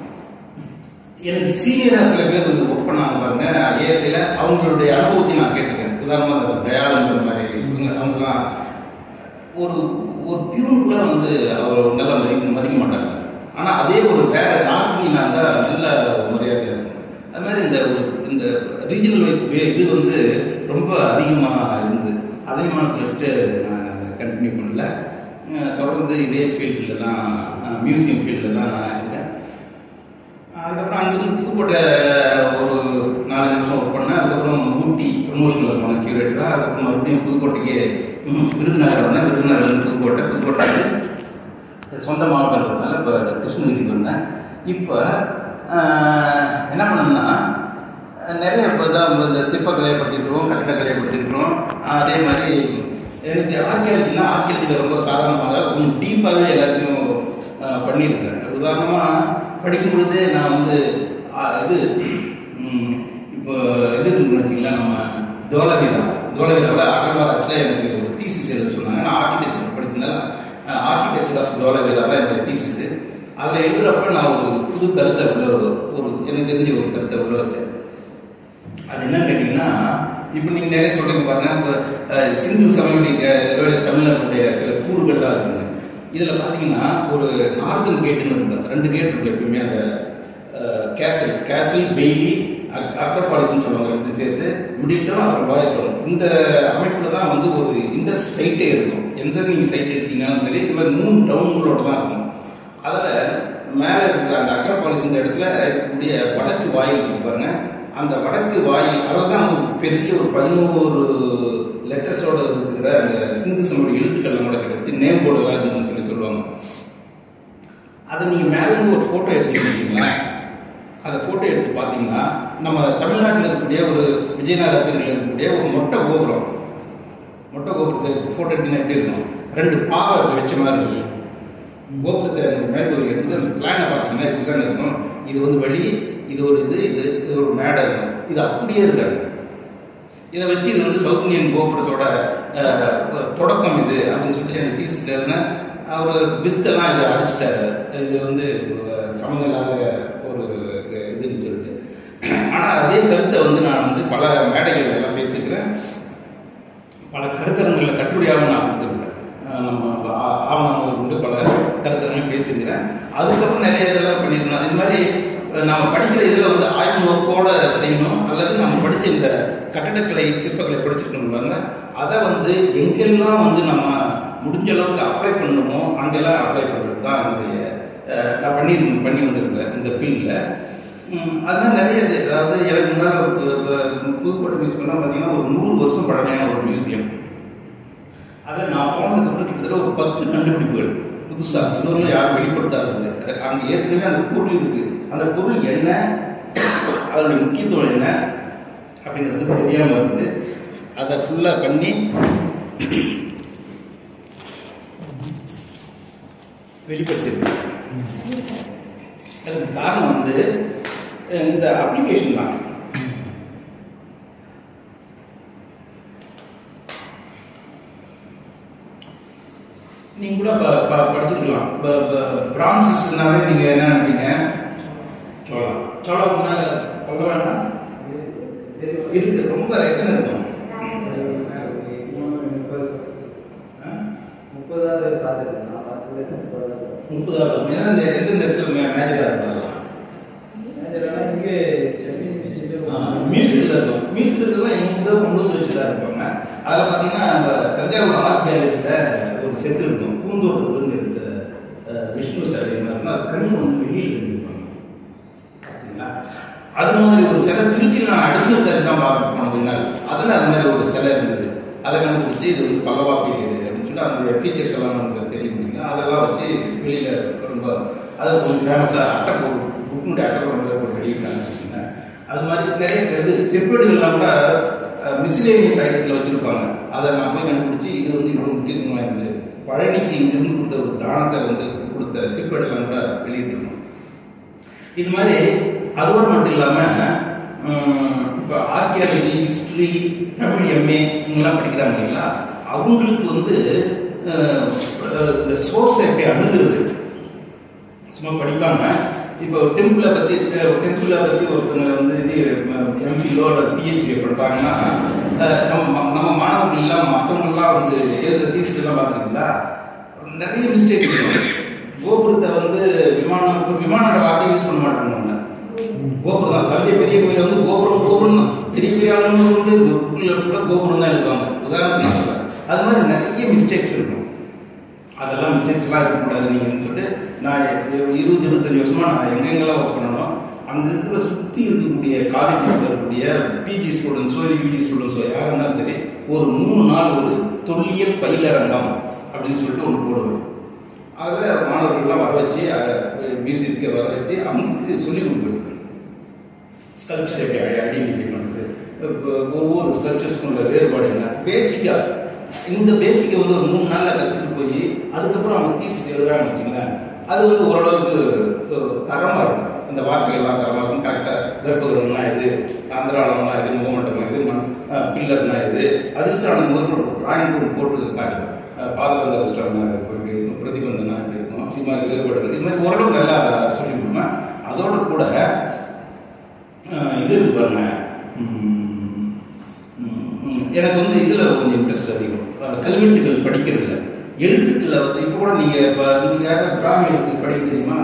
எனக்கு சீனியராக சில பேர் இது ஒர்க் பண்ணாங்க பாருங்க ஐஏஎஸ்சியில் அவங்களுடைய அனுபவத்தை நான் கேட்டிருக்கேன் உதாரணமாக இந்த தயாளன்ற மாதிரி இவங்க அவங்கலாம் ஒரு ஒரு பியூனுக்குள்ள வந்து அவர் நல்லா மதிக்க மதிக்க மாட்டாங்க ஆனால் அதே ஒரு வேற நார்த் இந்தியனாக இருந்தால் நல்ல மரியாதையாக இருக்கும் அது மாதிரி இந்த ஒரு இந்த ரீஜனல் வைஸ் இது வந்து ரொம்ப அதிகமாக இருந்தது அதே மனசில் வச்சுட்டு நான் அதை கண்டினியூ பண்ணல அஹ் தொடர்ந்து இதே ஃபீல்டில் தான் மியூசியம் ஃபீல்டில் தான் நான் இருக்கேன் அதுக்கப்புறம் அங்கிருந்து புதுக்கோட்டை ஒரு நாலு நிமிஷம் ஒர்க் பண்ணேன் அதுக்கப்புறம் ஊட்டி ப்ரொமோஷனில் போனேன் கியூரேட்டராக அதுக்கப்புறம் மறுபடியும் புதுக்கோட்டைக்கு ம், விருதுநகர் வந்தேன் விருதுநகர் வந்து புதுக்கோட்டை புதுக்கோட்டை வந்து சொந்த மாவட்டம்ன்றதுனால இப்போ கிருஷ்ணகிரிக்கு வந்தேன் இப்போ என்ன பண்ணேன்னா நிறைய இப்போ தான் இந்த சிற்பக்கலையை பற்றிருக்கிறோம் கட்டிடக்கலையை பற்றிருக்கிறோம் அதே மாதிரி எனக்கு ஆர்கியாலஜினா ஆர்கியாலஜியில் ரொம்ப சாதாரணமாக கொஞ்சம் டீப்பாகவே எல்லாத்தையும் ஆஹ், பண்ணியிருக்கிறேன் உதாரணமாக படிக்கும் பொழுதே நான் வந்து ஆஹ், இது ம், இப்போ இது இருக்குன்னு வச்சிங்களா நம்ம தோலவிதா தோலவிதாவில் அகழ்வார் ஆக்சுவலாக எனக்கு ஒரு தீசிஸ் எழுத சொன்னாங்க நான் ஆர்கிடெக்சர் படிக்கிறதால ஆர்கிடெக்சர் ஆஃப் தோலவிதா தான் என்னுடைய தீசிஸ் அதில் எழுதுறப்ப நான் ஒரு புது கருத்தை உள்ள ஒரு ஒரு எனக்கு தெரிஞ்ச ஒரு கருத்தை உள்ள வச்சேன் அது என்னன்னு கேட்டிங்கன்னா இப்போ நீங்கள் நிறைய சொல்றீங்க பாருங்க இப்போ அஹ், சிந்து சமவெளி அஹ், தமிழ்நாட்டுடைய சில கூறுகள்லாம் இருக்குங்க இதில் பார்த்தீங்கன்னா ஒரு நார்தன் கேட்டுன்னு இருக்கும் ரெண்டு கேட் இருக்கு எப்பயுமே அந்த கேசல் கேசல் பெய்லி அக்ரபாலிஸ்ன்னு சொல்லுவாங்க ரெண்டு சேர்த்து மிடில்டும் அப்புறம் வாய்ப்படும் இந்த அமைப்பில் தான் வந்து ஒரு இந்த சைட்டே இருக்கும் எந்த நீங்கள் சைட் எடுத்தீங்கன்னாலும் சரி இது மாதிரி மூணு டவுன்களோட தான் இருக்கும் அதில் மேலே இருக்கிற அந்த அக்ரபாலிஸ் இந்த இடத்துல இருக்கக்கூடிய வடக்கு வாயில் இருக்கு பாருங்க அந்த வடக்கு வாயில் அதில் தான் ஒரு பெரிய ஒரு பதினோரு லெட்டர்ஸோட இருக்கிற அந்த சிந்து சமோட எழுத்துக்கள் கூட கிடைச்சி நேம் போர்டெல்லாம் இருக்குன்னு சொல்லி சொல்லுவாங்க அதை நீங்கள் மேலே இருந்து ஒரு ஃபோட்டோ எடுத்துக்கிட்டீங்களா அந்த ஃபோட்டோ எடுத்து பார்த்தீங்கன்னா நம்ம தமிழ்நாட்டில் இருக்கக்கூடிய ஒரு விஜயநகர பீரியடில் இருக்கக்கூடிய ஒரு மொட்டை கோபுரம் மொட்டை கோபுரத்தை ஃபோட்டோ எடுத்தீங்கன்னா எப்படி இருக்கும் ரெண்டு பாவை வச்ச மாதிரி இருக்கும் கோபுரத்தை எனக்கு மேல் ஒரு எடுத்து அந்த பிளானை பார்த்தீங்கன்னா இப்படி தான் இருக்கும் இது வந்து வழி இது ஒரு இது இது இது ஒரு மேடை இருக்கும் இது அப்படியே இருக்காது இதை வச்சு இது வந்து சவுத் இந்தியன் கோபுரத்தோட அஹ், தொடக்கம் இது அப்படின்னு சொல்லிட்டு எனக்கு தீசில் இருந்தேன் அவர் பிஸ்தெல்லாம் இதை அடிச்சுட்டாரு இது வந்து அஹ், சம்மந்தம் இல்லாத ஒரு இதுன்னு சொல்லிட்டு ஆனால் அதே கருத்தை வந்து நான் வந்து பல மேடைகள் எல்லாம் பேசியிருக்கிறேன் பல கருத்தரங்களில் கட்டுரையாகவும் நான் கொடுத்துருக்கேன் அஹ் நம்ம ஆ- ஆவணங்கள் கொண்டு பல கருத்தரங்கள் பேசியிருக்கிறேன் அதுக்கப்புறம் நிறைய இதெல்லாம் பண்ணியிருக்கோம் இது மாதிரி அஹ் நாம படிக்கிற இதில் வந்து ஆய்வு நோக்கோட செய்யணும் அல்லது நம்ம படித்த இந்த கட்டடக்கலை சிற்பக்கலை படிச்சிருக்கணும் பாருங்க அதை வந்து எங்கெல்லாம் வந்து நம்ம முடிஞ்ச அளவுக்கு அப்ளை பண்ணணுமோ அங்கெல்லாம் அப்ளை பண்ணுறது தான் என்னுடைய அஹ், நான் பண்ணி பண்ணி வந்திருக்கிறேன் இந்த ஃபீல்டில் அது மாதிரி நிறைய இது அதாவது எனக்கு முன்னால் ஒரு பு- பு- புதுக்கோட்டை மியூசியம்லாம் பார்த்தீங்கன்னா ஒரு நூறு வருஷம் பழமையான ஒரு மியூசியம் அதில் நான் போனதுக்கு அப்புறம் கிட்டத்தட்ட ஒரு பத்து கண்டுபிடிப்புகள் புதுசாக இதுவரையும் யாரும் வெளிப்படுத்தாதது அங்கே ஏற்கனவே அந்த பொருள் இருக்கு அந்த பொருள் என்ன அதனுடைய முக்கியத்துவம் என்ன அப்படிங்கிறது தெரியாமல் இருந்து அதை ஃபுல்லாக பண்ணி வெளிப்படுத்திருக்கு அதுக்கு காரணம் வந்து அஹ், இந்த அப்ளிகேஷன் தான் நீங்க கூட ப- ப- படிச்சிருக்கலாம் பிரான்சிஸ்னாவே நீங்க என்ன நினைப்பீங்க சோளா சோளா முன்னால சொல்ல வேண்டாம் இருக்கு ரொம்ப எத்தனை இருக்கும் ஆ? முப்பதாவது பார்த்துருக்கேன் நான் பார்த்தது முப்பதாவது முப்பதாவது ஏன்னா இந்த எந்தெந்த இடத்துல மே- மேஜரா இருப்பாங்க அதெல்லாம் இங்கே சென்னை யூனிவர்சிட்டியில் மியூசியத்தில் இருக்கும் மியூசியத்தில் எங்க கொண்டு வந்து வச்சு தான் இருப்பாங்க அதில் பார்த்தீங்கன்னா நம்ம தஞ்சாவூர் ஆர்ட் கேலரியில் ஒரு செத்து இருக்கும் பூந்தோட்டத்துலேருந்து எடுத்த அஹ், விஷ்ணு சிலை என்ன இருக்கும் அது கண் ஒன்று வெளியில் இருப்பாங்க பார்த்தீங்களா அது மாதிரி ஒரு சிலை திருச்சியில் நான் அடிஷனல் சிலை தான் பார்க்க போனதுனால அதில் அது மாதிரி ஒரு சிலை இருந்தது அதை கண்டுபிடிச்சி இது வந்து பல்லவா பீரியடு அப்படின்னு சொல்லி அந்த ஃபீச்சர்ஸ் எல்லாம் நமக்கு தெரிய முடியுங்க அதெல்லாம் வச்சு வெளியில் ரொம்ப அது கொஞ்சம் ஃபேமஸாக அட்டை போட்டு புக்குனுடைய அட்டை போட்டு ஒரு வெளியிட்டாங்க வச்சுக்கோங்களேன். அது மாதிரி நிறைய இது செப்பேடுகள்லாம் கூட மிஸ்லேனியஸ் ஐட்டத்தில் வச்சுருப்பாங்க அதை நான் போய் கண்டுபிடிச்சி இது வந்து இவ்வளோ முக்கியத்துவமாக இருந்தது பழனிக்கு இங்கிருந்து கொடுத்த ஒரு தானத்தை வந்து கொடுத்த செப்பேடெல்லாம் கூட வெளியிட்டிருக்கோம் இது மாதிரி அதோடு மட்டும் இல்லாமல் இப்போ ஆர்கியாலஜி ஹிஸ்ட்ரி தமிழ் எம்ஏ இவங்கெல்லாம் படிக்கிறாங்க இல்லைங்களா அவங்களுக்கு வந்து அஹ், அஹ், இந்த சோர்ஸை எப்படி அணுகிறது சும்மா படிப்பாங்க இப்போ டெம்பிளை பற்றி டெம்பிளை பற்றி ஒருத்தங்க வந்து இது எம்ஃபிலோ அல்லது பிஹெச்டி பண்ணுறாங்கன்னா நம்ம நம்ம மாணவர்கள் எல்லாம் மற்றவங்களாம் வந்து எழுதுகிற தீஸ் எல்லாம் பார்த்துருக்கீங்களா நிறைய மிஸ்டேக் இருக்கும் கோபுரத்தை வந்து விமானம் இப்ப விமானோட வார்த்தை யூஸ் பண்ண மாட்டாங்க அவங்க கோபுரம் தான் தஞ்சை பெரிய கோயில் வந்து கோபுரம் கோபுரம் தான் பெரிய பெரிய ஆளுங்க வந்து புக்குல கூட கோபுரம் தான் எழுதுவாங்க உதாரணத்துக்கு நான் சொல்றேன் அது மாதிரி நிறைய மிஸ்டேக்ஸ் இருக்கும் அதெல்லாம் மிஸ்டேக்ஸ்லாம் இருக்கக்கூடாது நீங்கன்னு சொல்லிட்டு நான் எ- இருபது இருபத்தஞ்சு வருஷமா நான் எங்கெங்கெல்லாம் ஒர்க் பண்ணணும் அங்கே இருக்கிற சுற்றி இருக்கக்கூடிய காலேஜஸில் இருக்கக்கூடிய பிஜி ஸ்டூடெண்ட்ஸோ யூஜி ஸ்டூடெண்ட்ஸோ யாராக இருந்தாலும் சரி ஒரு மூணு நாள் ஒரு தொல்லியல் பயிலரங்கம் அப்படின்னு சொல்லிட்டு ஒன்று போடுவோம் அதில் மாணவர்கள்லாம் வர வச்சு அதை மியூசியத்துக்கு வர வச்சு அவங்களுக்கு சொல்லிக் கொடுக்குறது ஸ்கல்ப்சர் எப்படி ஐடென்டிஃபை பண்ணுறது இப்போ ஒவ்வொரு ஸ்கல்ப்சர்ஸ்க்கும் உள்ள வேறுபாடு என்ன பேசிக்காக இந்த பேசிக்கை வந்து ஒரு மூணு நாளில் கற்றுக்கிட்டு போய் அதுக்கப்புறம் அவங்க தீசிஸ் எழுதுறாங்க வச்சுங்களேன் அது வந்து ஓரளவுக்கு தரமாக இருக்கும் அந்த வார்த்தைகள்லாம் தரமாக இருக்கும் கரெக்டாக கர்ப்பகிரகம்னா இது ஆந்திராளம்னா இது முகமண்டபம் இது மண் பில்லர்னா இது அதிர்ஷ்டானம் முதல் ராணி ஒரு போட்டு காட்டுவோம் பாதபந்த அதிர்ஷ்டம் எப்படி இருக்கும் பிரதிபந்தனா எப்படி இருக்கும் இது மாதிரி வேறுபாடுகள் இது மாதிரி ஓரளவுக்கு நல்லா சொல்லி கொடுப்பேன் அதோட கூட அஹ் இது இருக்கு பாருங்க உம், உம், எனக்கு வந்து இதில் கொஞ்சம் இன்ட்ரெஸ்ட் அதிகம் அஹ் கல்வெட்டுகள் படிக்கிறதுல எழுத்துக்களில் வந்து இப்போ கூட நீங்கள் இப்போ நீங்கள் யாராவது பிராமி எழுத்து படிக்க தெரியுமா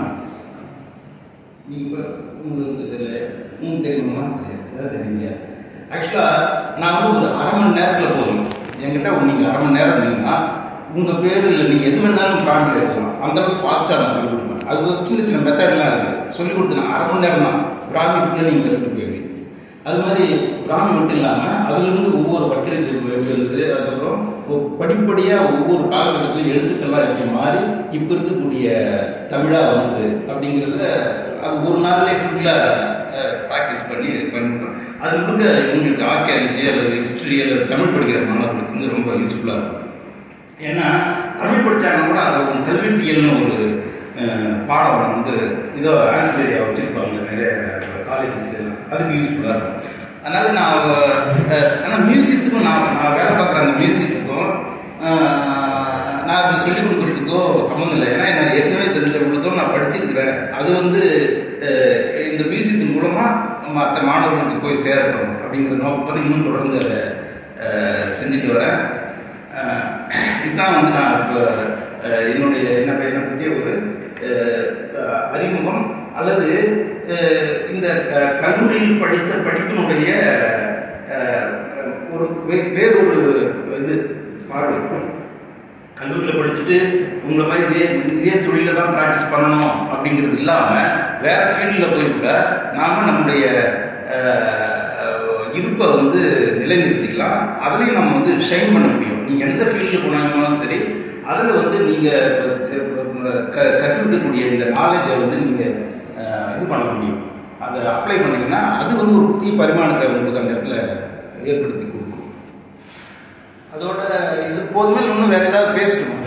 நீங்கள் உங்களுக்கு இதில் உங்களுக்கு தெரியுமா தெரியாது எதாவது தெரியுங்க ஆக்சுவலாக நான் வந்து ஒரு அரை மணி நேரத்தில் போகணும் என்கிட்ட நீங்கள் அரை மணி நேரம் இருந்தீங்கன்னா உங்கள் பேர் இல்லை நீங்கள் எது வேணாலும் பிராமி எழுதலாம் அந்த அளவுக்கு ஃபாஸ்ட்டாக நான் சொல்லிக் கொடுப்பேன் அது ஒரு சின்ன சின்ன மெத்தட்லாம் இருக்குது சொல்லிக் கொடுத்தேன் அரை மணி நேரம் தான் பிராமி ஃபுல்லாக நீங்கள் கற்றுட்டு போயிருவீங்க அது மாதிரி பிராமி மட்டும் இல்லாமல் அதுலேருந்து ஒவ்வொரு பட்டியலுக்கு எப்படி வந்தது அதுக்கப்புறம் ஒ- படிப்படியா ஒவ்வொரு காலகட்டத்திலும் எழுத்துக்கள்லாம் எப்படி மாறி இப்போ இருக்கக்கூடிய தமிழாக வந்தது அப்படிங்கிறத அது ஒரு நாள்லேயே ஃபுல்லாக ப்ராக்டிஸ் பண்ணி பண்ணிட்டோம் அது முழுக்க உங்களுக்கு ஆர்கியாலஜி அல்லது ஹிஸ்ட்ரி அல்லது தமிழ் படிக்கிற மாணவர்களுக்கு வந்து ரொம்ப யூஸ்ஃபுல்லாக இருக்கும் ஏன்னா தமிழ் படிச்சாங்கன்னா கூட அதை ஒரு கல்வெட்டியல்னு ஒரு அஹ், பாடம் வந்து இதோ ஆன்சிலரியா வச்சிருப்பாங்க நிறைய காலேஜஸ்ல எல்லாம் அதுக்கு யூஸ்ஃபுல்லாக இருக்கும் அதனால நான் அஹ், ஆனால் மியூசியத்துக்கும் நான் நான் வேலை பார்க்குற அந்த மியூசியத்துக்கும் அஹ், நான் அதை சொல்லிக் கொடுக்கறதுக்கும் சம்மந்தம் இல்லை ஏன்னா எனக்கு ஏற்கனவே தெரிஞ்ச பொழுதும் நான் படிச்சிருக்கிறேன் அது வந்து அஹ், இந்த மியூசியத்தின் மூலமாக மற்ற மாணவர்களுக்கு போய் சேரட்டும் அப்படிங்கிற நோக்கத்தில் இன்னும் தொடர்ந்து அதை அஹ், செஞ்சுட்டு வரேன் அஹ் இதுதான் வந்து நான் இப்போ அஹ், என்னுடைய என்ன என்னை பற்றிய ஒரு அஹ், அஹ், அறிமுகம் அல்லது அஹ், இந்த அஹ், கல்லூரியில் படித்த படிப்பினுடைய அஹ், ஒரு வே- வேறொரு இது பார்வை கல்லூரியில் படிச்சுட்டு உங்களை மாதிரி இதே இதே தொழில தான் ப்ராக்டிஸ் பண்ணணும் அப்படிங்கிறது இல்லாமல் வேற ஃபீல்டில் போய் கூட நாம நம்முடைய அஹ், அஹ், இருப்பை வந்து நிலைநிறுத்திக்கலாம் அதுலேயும் நம்ம வந்து ஷைன் பண்ண முடியும் நீங்கள் எந்த ஃபீல்டில் போனாலும் சரி அதில் வந்து நீங்கள் க கற்றுக்கக்கூடிய இந்த நாலேஜை வந்து நீங்கள் இது பண்ண முடியும் அதை அப்ளை பண்ணீங்கன்னா அது வந்து ஒரு புதிய பரிமாணத்தை உங்களுக்கு அந்த இடத்துல ஏற்படுத்தி கொடுக்கும் அதோட இது போதுமே இன்னும் வேற ஏதாவது பேசணுமா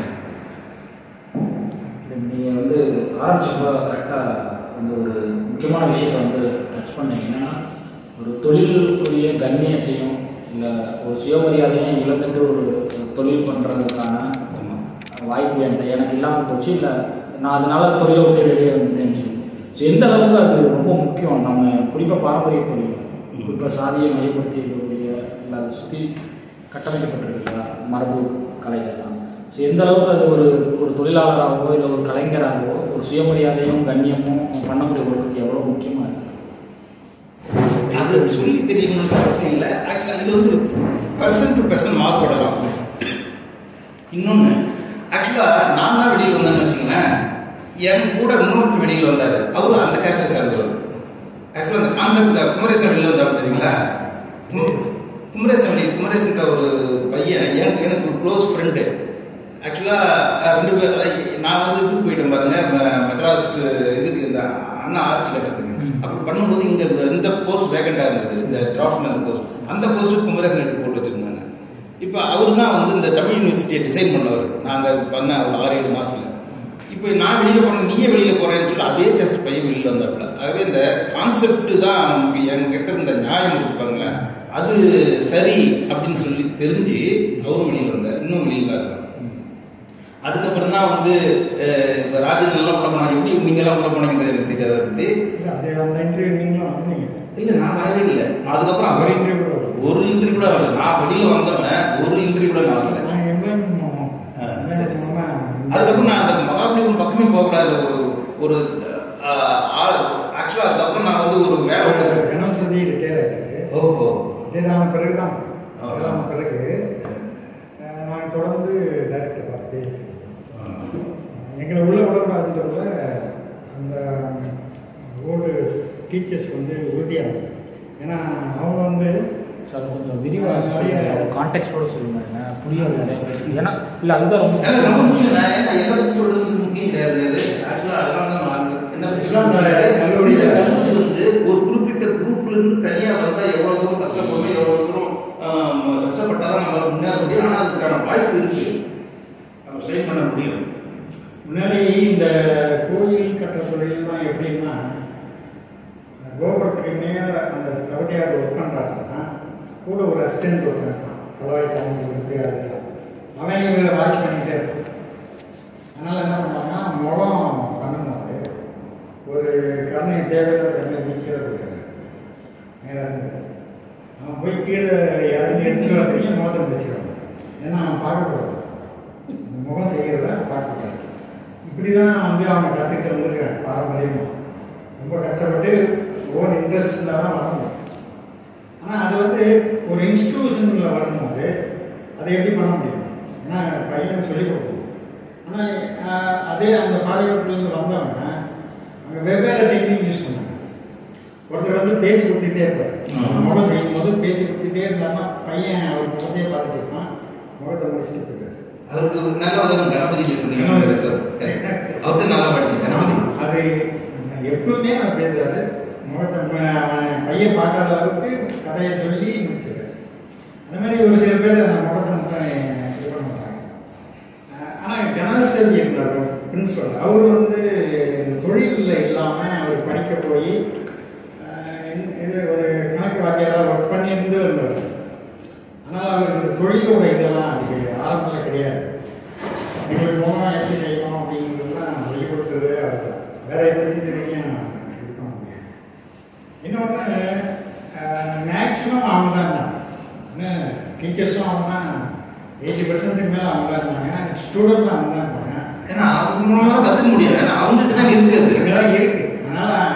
நீங்கள் வந்து ஆரம்பிச்சப்போ கரெக்டாக அந்த ஒரு முக்கியமான விஷயத்தை வந்து டச் பண்ணீங்க என்னன்னா ஒரு தொழிலுக்குரிய கண்ணியத்தையும் இல்லை ஒரு சுயமரியாதையும் இழந்துட்டு ஒரு ஒரு தொழில் பண்ணுறதுக்கான ஆமாம் வாய்ப்பு என்கிட்ட எனக்கு இல்லாமல் போச்சு இல்லை நான் அதனால தொழிலை விட்டு வெளியே வந்துட்டேன்னு சொல்லி ஸோ எந்த அளவுக்கு அது ரொம்ப முக்கியம் நம்ம குறிப்பாக பாரம்பரிய தொழில் குறிப்பாக சாதியை மையப்படுத்தி இருக்கக்கூடிய இல்லை அதை சுற்றி கட்டமைக்கப்பட்டிருக்கிற மரபு கலைகள்லாம் ஸோ எந்த அளவுக்கு அது ஒரு ஒரு தொழிலாளராகவோ இல்லை ஒரு கலைஞராகவோ ஒரு சுயமரியாதையும் கண்ணியமும் பண்ணக்கூடிய ஒர்க்குக்கு எவ்வளோ முக்கியமாக இருக்கு அது சொல்லி தெரியணும்னு அவசியம் இல்லை ஆக்சுவலாக இது வந்து பர்சன் டு பர்சன் மாறுபடலாம் இன்னொன்று ஆக்சுவலாக நான் தான் வெளியில் வந்தேன்னு வச்சுங்களேன் என் கூட இன்னொருத்தர் வெளியில் வந்தார் அவரு அந்த கேஸ்டை சேர்ந்தவர் ஆக்சுவலாக அந்த கான்செப்ட் குமரேசன் வெளியில் வந்தார் தெரியுங்களா கு- குமரேசன் வெளி குமரேசன் ஒரு பையன் எனக்கு எனக்கு க்ளோஸ் ஃப்ரெண்டு ஆக்சுவலாக ரெண்டு பேர் அதாவது நான் வந்து இதுக்கு போயிட்டேன் பாருங்க ம- மெட்ராஸ் இதுக்கு இந்த அண்ணா ஆர்ச்சி கட்டுறதுக்கு ம். அப்படி பண்ணும்போது இங்கே இந்த போஸ்ட் வேகண்டாக இருந்தது இந்த டிராஃப்ட்மேன் போஸ்ட் அந்த போஸ்ட்டுக்கு குமரேசன் எடுத்து போட்டு வச்சுருந்தாங்க இப்போ அவர் தான் வந்து இந்த தமிழ் யூனிவர்சிட்டியை டிசைன் பண்ணவர் நாங்கள் பண்ண ஒரு ஆறு ஏழு மாதத்தில் இப்போ நான் வெளியில் போனேன் நீயே வெளியில் போகிறேன்னு சொல்லி அதே டெஸ்ட் பையன் வெளியில் வந்தாப்புல ஆகவே இந்த கான்செப்ட் தான் நமக்கு என்கிட்ட இருந்த நியாயம் இருப்பாங்களேன் அது சரி அப்படின்னு சொல்லி தெரிஞ்சு அவரும் வெளியில் வந்தார் இன்னும் வெளியில் தான் இருக்கார் அதுக்கப்புறம் தான் வந்து அஹ், இப்ப ராஜேந்திரன்லாம் உள்ள போனாங்க எப்படி நீங்களாம் உள்ள போனீங்கிறது எனக்கு தெரியாது அதை பத்தி இல்லை அதே அந்த இன்டர்வியூ நீங்களும் வந்தீங்க இல்லை நான் வரவே இல்லை நான் அதுக்கப்புறம் ஒரு அவர் இன்டர்வியூ கூட வரல. ஒரு இன்டர்வியூ கூட வரல நான் வெளியில் வந்தவன் ஒரு இன்டர்வியூ கூட நான் வரல நான் எம்எம் ஆ, சரி, சரி. அதுக்கப்புறம் நான் அந்த மகாபலிபுரம் பக்கமே போகக்கூடாது ஒரு ஒரு ஆக்சுவலாக அதுக்கப்புறம் நான் வந்து ஒரு வேலை ஒன்று கணவசதி ரிட்டையர் ஆகிட்டாரு ஓஹோ ரிட்டையர் ஆன பிறகு தான் ஆ. ரிட்டையர் ஆன பிறகு அஹ், நாங்கள் தொடர்ந்து டைரக்டர் பார்த்து பேசிட்டு இருக்கோம். எங்களை உள்ள விடக்கூடாதுன்றதுல அந்த ஓல்டு டீச்சர்ஸ் வந்து உறுதியாக இருந்தாங்க ஏன்னா அவங்க வந்து ஸோ அது கொஞ்சம் விரிவாக நிறைய- கான்டெக்ட்டோட சொல்லுங்க புரியாது நிறைய பேருக்கு ஏன்னா இல்லை அதுதான் ரொம்ப எனக்கு ரொம்ப முக்கியம் நான் என்ன என்னை பற்றி சொல்றது முக்கியம் கிடையாது அது ஆக்சுவலாக அதெல்லாம் தான் நான் என்ன பற்றி Actually, அந்த சொல்றது கல்லூரியில- இந்த கல்லூரி வந்து ஒரு குறிப்பிட்ட குரூப்ல இருந்து தனியா வந்தா எவ்வளவு தூரம் கஷ்டப்படணும் எவ்வளவு தூரம் ஆம், கஷ்டப்பட்டாதான் நம்மளால முன்னேற முடியும் ஆனா அதுக்கான வாய்ப்பு இருக்கு நம்ம ஸ்ட்ரெயின் பண்ண முடியும் முன்னாடி இந்த கோயில் கட்டுற தொழில்லாம் எப்படின்னா கோபுரத்துக்கு மேலே அந்த தவட்டையார் ஒர்க் பண்ணுறாங்கன்னா கூட ஒரு அசிஸ்டன்ட் ஒர்க் இருப்பான் கலவாய் காமி கொடுத்து அதெல்லாம் அவன் இவங்களை வாட்ச் பண்ணிகிட்டே இருப்பான் அதனால் என்ன பண்ணாங்கன்னா முகம் பண்ணும்போது ஒரு கருணை தேவையில்லாத கருணை நீ கீழே போயிட்டாங்க மேலே இருந்து அவன் போய் கீழே இறங்கி எடுத்துட்டு வரதுக்கு முகத்தை முடிச்சுருவான் ஏன்னா அவன் பார்க்கக்கூடாது இந்த முகம் செய்கிறத பார்க்கக்கூடாது இப்படி தான் வந்து அவங்க கற்றுக்கிட்டு வந்திருக்காங்க பாரம்பரியமாக ரொம்ப கஷ்டப்பட்டு ஓன் இன்ட்ரெஸ்ட் இருந்தால் தான் வர முடியும் ஆனால் அது வந்து ஒரு இன்ஸ்டிடியூஷனில் வரும்போது அதை எப்படி பண்ண முடியும் ஏன்னா பையனுக்கு சொல்லிக் கொடுக்கணும் ஆனால் அதே அந்த பாதுகாப்புலேருந்து வந்தவங்க அங்கே வெவ்வேறு டெக்னிக் யூஸ் பண்ணாங்க ஒருத்தர் வந்து பேச்சு கொடுத்துட்டே இருப்பார் ஆமா. முகம் செய்யும் போது பேச்சு கொடுத்துட்டே இருந்தாருன்னா பையன் அவர் முகத்தையே பார்த்துட்டு இருப்பான் முகத்தை முடிச்சுட்டு போயிடுவார் அவருக்கு ஒரு நல்ல உதாரணம் கணபதி சொன்னீங்க கணபதி. சார் கரெக்ட் அவர்கிட்ட நல்லா படிச்சேன் கணபதி அது எப்பவுமே அவன் பேசுறாரு முகத்தை ம- அவன் பையன் பார்க்காத அளவுக்கு கதையை சொல்லி முடிச்சிருக்காரு அந்த மாதிரி ஒரு சில பேர் அந்த முகத்தை மட்டும் இது பண்ண மாட்டாங்க அஹ் ஆனா கணேசன் இருந்தார் பிரின்சிபல் அவர் வந்து இந்த தொழிலில் இல்லாமல் அவர் படிக்க போய் அஹ் இது ஒரு கணக்கு வாத்தியாராக ஒர்க் பண்ணியிருந்து வந்தார் ஆனால் அவருக்கு இந்த தொழிலோட இதெல்லாம் அதுக்கு ஆரம்பத்தில் கிடையாது எங்களுக்கு போனால் எப்படி செய்யணும் அப்படிங்கிறதுலாம் சொல்லிக் கொடுத்தது அவர் தான் வேற எந்த டீச்சரையும் இது பண்ண முடியாது இன்னொன்று மேக்ஸிமம் அவங்க தான் இருந்தாங்க டீச்சர்ஸும் அவங்க தான் எயிட்டி பர்சன்ட்டுக்கு மேலே அவங்க தான் இருந்தாங்க ஸ்டூடெண்ட்டும் அவங்க தான் இருந்தாங்க ஏன்னா அவங்க மூலமா தான் கத்துக்க முடியும் ஏன்னா அவங்ககிட்ட தான் இருக்குது இதெல்லாம் இருக்கு அதனால்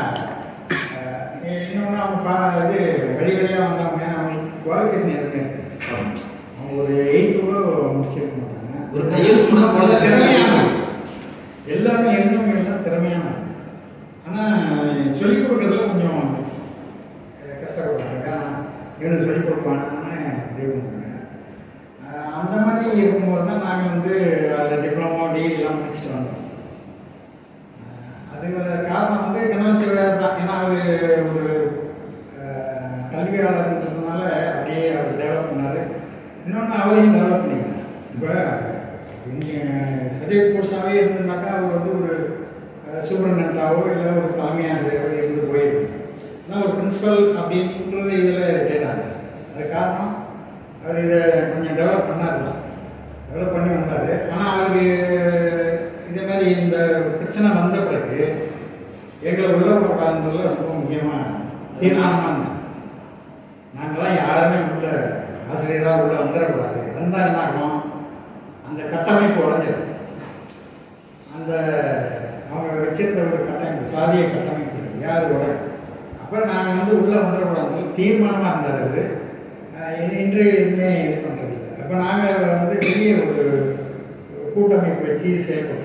இன்னொன்று அவங்க பா இது வழி வழியாக வந்தவங்க அவங்களுக்கு குவாலிஃபிகேஷன் எதுவுமே இருக்கு அவங்க ஒரு எயித்து கூட முடிச்சிருக்க மாட்டாங்க ஒரு கையெழுத்து மட்டும் தான் போடுறது திறமையான எல்லாரும் இருந்தவங்க எல்லாம் திறமையான ஆனால் சொல்லிக் கொடுக்கறதுல கொஞ்சம் அஹ், கஷ்டப்படுறாங்க ஏன்னா இவனுக்கு போட்டு வேணாம்னு முடிவு பண்ணேன் ஆஹ் அந்த மாதிரி இருக்கும்போது தான் நாங்கள் வந்து அதில் டிப்ளமோ டிகிரிலாம் முடிச்சுட்டு வந்தோம் ஆஹ் அது காரணம் வந்து கணவன் வேறு தான் ஏன்னா அவர் ஒரு ஆஹ் கல்வியாளர்ன்றதுனால அப்படியே அவர் டெவலப் பண்ணார் இன்னொன்று அவரையும் டெவலப் பண்ணிக்கிறார் இப்போ இங்கே சர்டிஃபிகேட் கோர்ஸாகவே இருந்திருந்தாக்கா அவர் வந்து ஒரு சூப்பரண்டாவோ இல்லை ஒரு தலைமை ஆசிரியரோ இருந்து போயிருக்கும் ஆனால் ஒரு பிரின்சிபல் அப்படின்றது இதில் ரிட்டையர் ஆகாது அது காரணம் அவர் இதை கொஞ்சம் டெவலப் பண்ணார்லாம் டெவலப் பண்ணி வந்தார் ஆனால் அவருக்கு இதே மாதிரி இந்த பிரச்சனை வந்த பிறகு எங்களை உள்ள போடாதுன்றதுல ரொம்ப முக்கியமாக தீர்மானமாக இருந்தேன் நாங்களாம் யாருமே உள்ள ஆசிரியராக உள்ள வந்துடக்கூடாது வந்தால் என்ன ஆகும் அந்த கட்டமைப்பு உடஞ்சிடும் அந்த அவங்க வச்சிருந்த ஒரு கட்டமைப்பு சாதிய கட்டமைப்பு இருக்கு, யார் உடையும் அப்புறம் நாங்கள் வந்து உள்ளே வந்துடக்கூடாது தீர்மானமாக இருந்தார் அவர் அஹ் இன்று எதுவுமே இது பண்ணுறது இல்லை அப்போ நாங்கள் வந்து வெளியே ஒரு கூட்டமைப்பு வச்சு செயல்பட்டு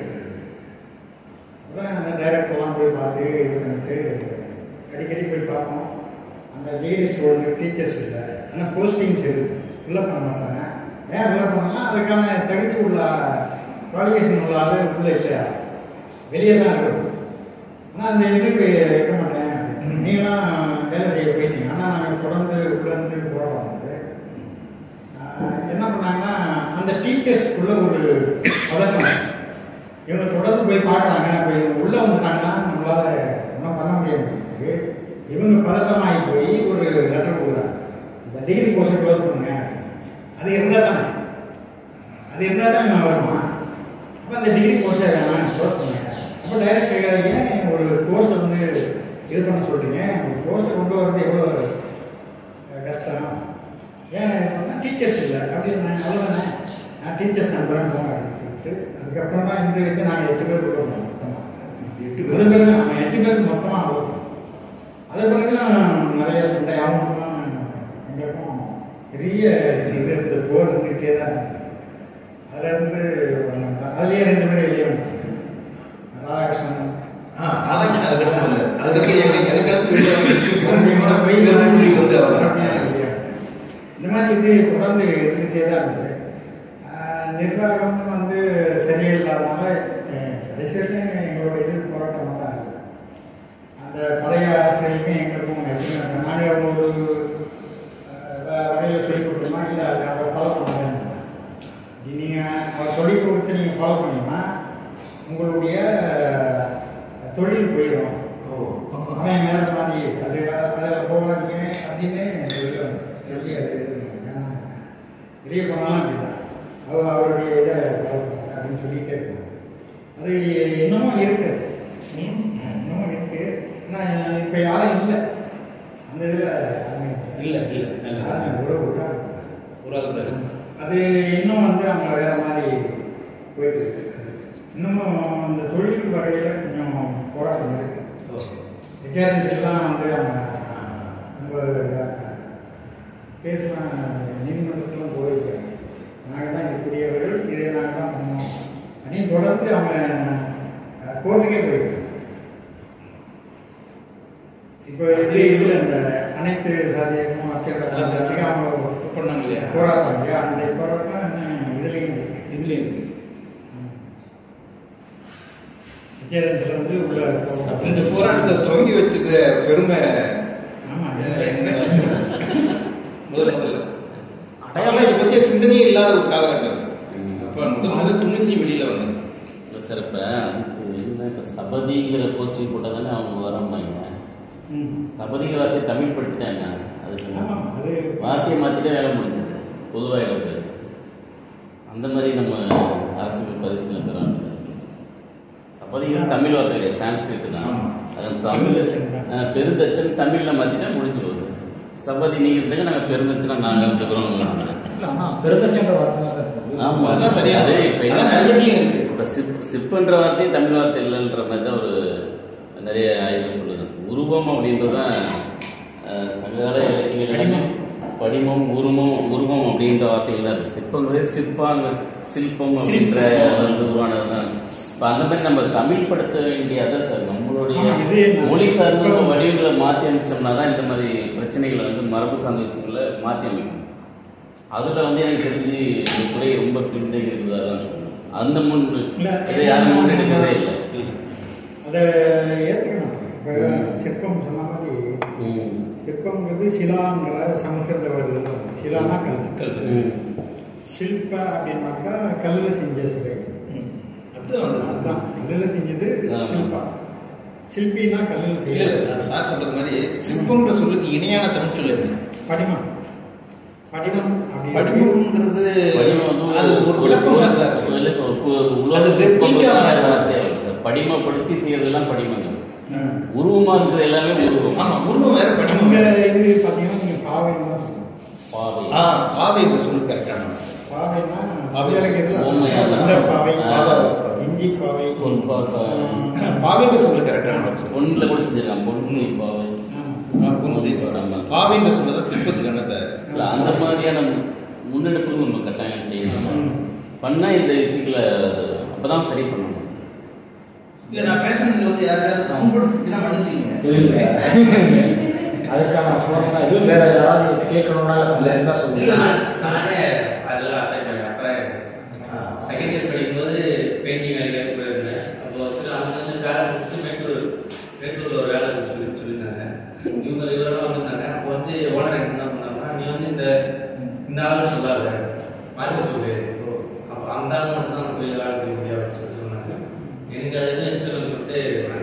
அதான் டைரக்டர்லாம் போய் பார்த்து இது பண்ணிட்டு அடிக்கடி போய் பார்ப்போம் அந்த டிகிரி ஸ்டூடெண்ட் டீச்சர்ஸ் இல்லை ஆனால் போஸ்டிங்ஸ் இருக்குது ஃபில்லப் பண்ண மாட்டாங்க ஏன் ஃபில்லப் பண்ணலாம் அதுக்கான தகுதி உள்ள குவாலிஃபிகேஷன் உள்ள ஆள் உள்ளே இல்லையா வெளியே தான் இருக்கணும் ஆனால் அந்த இன்டர்வியூ வைக்க மாட்டேன் நீங்களாம் வேலை செய்ய போயிட்டீங்க ஆனால் நாங்கள் தொடர்ந்து உள்ளேருந்து போகிறோம் வந்து ஆஹ் என்ன பண்ணாங்கன்னா அந்த டீச்சர்ஸ்க்குள்ள ஒரு பதட்டம் இவங்க தொடர்ந்து போய் பார்க்குறாங்க இப்போ இவங்க உள்ளே வந்துட்டாங்கன்னா நம்மளால ஒன்றும் பண்ண முடியாது இவங்க பதட்டமாகி போய் ஒரு லெட்டர் கொடுக்குறாங்க இந்த டிகிரி கோர்ஸை க்ளோஸ் பண்ணுங்க அது இருந்தால் தானே அது இருந்தால் தான் நான் வருமா அப்போ அந்த டிகிரி கோர்ஸை வேணாம் க்ளோஸ் பண்ணுங்க அப்போ டைரக்ட் ஏன் ஒரு கோர்ஸை வந்து இது பண்ண சொல்கிறீங்க ஒரு கோர்ஸை கொண்டு வரது எவ்வளோ அஹ், கஷ்டம் ஏன் டீச்சர்ஸ் இல்லை அப்படின்னு அவ்வளோதானே நான் டீச்சர்ஸ் நம்புறேன் போங்க அப்படின்னு சொல்லிட்டு அதுக்கப்புறம் தான் இந்த இது நாங்கள் எட்டு பேர் கூட வந்தோம் மொத்தமாக எட்டு பேர் பேர் நம்ம எட்டு பேருக்கு மொத்தமாக அவ்வளோ அது பிறகு நிறைய சண்டை அவங்களுக்கும் எங்களுக்கும் பெரிய இது இந்த போர் இருந்துகிட்டே தான் இருந்தது அதுலேருந்து அதுலேயே ரெண்டு பேரும் வெளியே வந்தாங்க ராதாகிருஷ்ணன் ஆ அதான் அதுக்கு அடுத்து இல்லை அதுக்கு அடுத்து எங்க எனக்கு அடுத்து வெளியே மறுபடியும் போய் வந்து வந்து அவர் இந்த மாதிரி இது தொடர்ந்து இருந்துகிட்டே தான் இருந்தது ஆஹ் நிர்வாகம் வந்து சரியே இல்லாதனால அஹ் கடைசி வரைக்கும் எங்களோட இது போராட்டமாக தான் இருந்தது அந்த பழைய ஆசிரியருக்கும் எங்களுக்கும் எப்படின்னா நாங்கள் ஒரு அஹ், வகையில் சொல்லி கொடுத்தோமா இல்லை அதை அதை ஃபாலோ பண்ணாங்க நீங்கள் அவர் சொல்லி கொடுத்து நீங்கள் ஃபாலோ பண்ணீங்கன்னா உங்களுடைய அஹ், தொழில் போயிடும் அவன் மேல மாதிரி அது அதில் போகாதீங்க அப்படின்னு சொல்லி சொல்லி அது வேணாம். வெளியே போனாலும் அப்படிதான் அவர் அவருடைய இதை வளர்ப்பாங்க அப்படின்னு சொல்லிட்டே இருப்பாங்க அது இன்னமும் இருக்கு அது. இன்னமும் இருக்கு ஆனால் இப்போ யாரும் இல்லை அந்த இதில் யாருமே இல்ல, இல்ல, இல்ல. யாரும் ஒரு ஒரு ஆள் இல்லை. ஒரு ஆள் கூட இருக்கு. அது இன்னும் வந்து அவங்க வேற மாதிரி போயிட்டு இருக்கு இன்னமும் அந்த தொழில் வகையில் கொஞ்சம் போராட்டம் இருக்கு ஹெச்ஆர்என்ஸ் எல்லாம் வந்து அவங்க ரொம்ப கேஸ்லாம் நீதிமன்றத்துலாம் போயிருக்காங்க நாங்கள் தான் இருக்கக்கூடியவர்கள் இதை நாங்கள் தான் பண்ணோம் அப்படின்னு தொடர்ந்து அவங்க கோர்ட்டுக்கே போயிருக்காங்க இப்போ இது இதில் இந்த அனைத்து சாதியமும் அச்சகத்துக்கு அவங்க பண்ணாங்க இல்லையா போராட்டம் இல்லையா அந்த போராட்டம் இன்னும் இதுலேயும் இருக்கு இதுலயும் இருக்கு ஹெச்ஆர்என்ஸில் வந்து உள்ள இந்த போராட்டத்தை துவங்கி வச்சது பெருமை ஆமாம் என்ன முதல்ல முதல்ல அப்பெல்லாம் இதை பத்திய சிந்தனையே இல்லாத ஒரு காலகட்டம் அது. அப்ப முதல் முதல்ல துணிஞ்சு வெளியில வந்தாங்க இல்லை சார் இப்போ அதுக்கு என்ன இப்போ ஸ்தபதிங்கிற போஸ்டிங் போட்டால் தானே அவங்க வரம்பாங்க ம் ஸ்தபதிங்கிற வார்த்தையை தமிழ் படுத்திட்டாங்க அதுக்கு ஆமாம் அது வார்த்தையை மாற்றிட்டே வேலை முடிஞ்சது பொதுவாக இடம் அந்த மாதிரி நம்ம அரசுக்கு பரிசீலனை தரோம் ஸ்தபதிங்கிறது தமிழ் வார்த்தை கிடையாது சான்ஸ்கிரிட் தான் ஆமா. அது பெருந்தச்சன் தான். தமிழ் பெருந்தச்சன் தமிழில் மாற்றிட்டா முடிஞ்சு போகுது ஸ்தபதி நீங்கள் இருந்துங்க நாங்கள் பெருந்தச்சனை நாங்கள் இருந்துக்கிறோம் இல்ல, ஆனா பெருந்தச்சன்ற வார்த்தை தான் சார் இருக்கு. ஆமா அதான் சரியா அது இப்ப என்ன அதான் கல்வெட்டுலயும் இருக்கு. இப்ப சிப் சிப்புன்ற வார்த்தையும் தமிழ் வார்த்தை இல்லைன்ற மாதிரி தான் ஒரு நிறைய ஆய்வு சொல்லுது உருவம் அப்படின்றதான் அஹ், சங்ககால இலக்கியங்கள் எல்லாமே படிமம் உருவம் உருவம் அப்படின்ற வார்த்தைகள் தான் இருக்கு சிற்பங்கிறது சிற்பாங்க சிற்பம் அப்படின்ற வந்து உருவானது தான் இப்போ அந்த மாதிரி நம்ம தமிழ் படுத்த வேண்டிய அதான் சார் நம்மளுடைய ஆமா, இது என்ன? மொழி சார்ந்த வடிவங்களை மாற்றி அமைச்சோம்னா தான் இந்த மாதிரி பிரச்சனைகளை வந்து மரபு சார்ந்த விஷயங்களை மாற்றி அமைக்கணும் அதில் வந்து எனக்கு தெரிஞ்சு இந்த துறை ரொம்ப பின்தங்கி இருந்ததாக தான் சொல்லணும் அந்த முன் இல்ல, இதை யாரும் முன்னெடுக்கிறதே இல்லை அதை ஏற்றுக்கணும் இப்போ சிற்பம் சொன்ன மாதிரி ம். சிற்பங்கிறது சிலாங்கிற சமஸ்கிருத வருது சிலானா கல் கல். ம். சில்ப அப்படின்னாக்கா கல்லில் செஞ்ச சிலை ம். அப்படிதான் வந்தது. அதுதான் கல்லில் செஞ்சது ஆ. சில்பா சில்பினா கல்லில் இல்ல, செய்ய இல்ல, நான் சார் சொல்றது மாதிரி சிற்பம்ன்ற சொல்லுக்கு இணையான தமிழ் சொல் என்ன படிமம் படிமம் அப்படி படிமம்ங்கிறது படிமம் வந்து அது ஒரு விளக்கம் மாதிரி தான் ஒரு இருக்கு. இல்லை சார், ஒரு உலக அது சிற்பம் replica தான் மாதிரி தான். வார்த்தையா வருது சார். படிமப்படுத்தி செய்யறதெல்லாம் படிமங்கள் ம். உருவமா இருக்கிறது எல்லாமே உருவம் ஆமா உருவம் வேற படிமம் இங்கே வேற. இது பார்த்தீங்கன்னா நீங்கள் பாவைன்னு தான் சொல்லணும் பாவை ஆ பாவை இந்த சொல்லு கரெக்டான பாவைன்னா பாவை. உண்மையா? சந்தர் பாவை ஆ. இஞ்சி பாவை பொன் பாவை. பாவைன்ற சொல்லு கரெக்டான சொல்லு பொண்ணுல கூட செஞ்சிருக்காங்க பொன்சி பாவை ஆமா. பொண்ணு செய்வாங்க பாவைன்ற சொல்லு தான் சிற்பத்துக்கான அந்த இல்ல, அந்த மாதிரியான முன்னெடுப்புகள் நம்ம கட்டாயம் செய்யணும் ம். பண்ணா இந்த விஷயங்களை அது அப்பதான் சரி பண்ணணும் இல்ல நான் பேசுனதுல வந்து யாருக்காவது கம்ஃபர்ட் மன்னிச்சிங்க இல்லை அதுக்கான ஃபோன் தான் இது வேற யாராவது கேட்கணும்னா இல்லை என்ன இல்ல, சொல்லுங்க நான் நானே அதெல்லாம் அட்டை பண்ணேன் அப்புறம் செகண்ட் இயர் படிக்கும்போது பெயிண்டிங் வேலைக்கு போயிருந்தேன் அப்போ வந்து அங்கே வந்து வேலை முடிச்சுட்டு மேட்டூர் மேட்டூரில் ஒரு வேலை சொல்லி சொல்லியிருந்தாங்க இவங்க இவரெல்லாம் வந்திருந்தாங்க அப்போ வந்து ஓனர் என்ன பண்ணாங்கன்னா நீ வந்து இந்த இந்த ஆளுன்னு சொல்லாத மாற்றி சொல்லு அப்போ அந்த ஆள் மட்டும் தான் போய் வேலை செய்ய முடியும் அப்படின்னு சொல்லி சொன்னாங்க எனக்கு அது எதுவும் இஷ்டம் இல்லைன்னு சொல்லிட்டு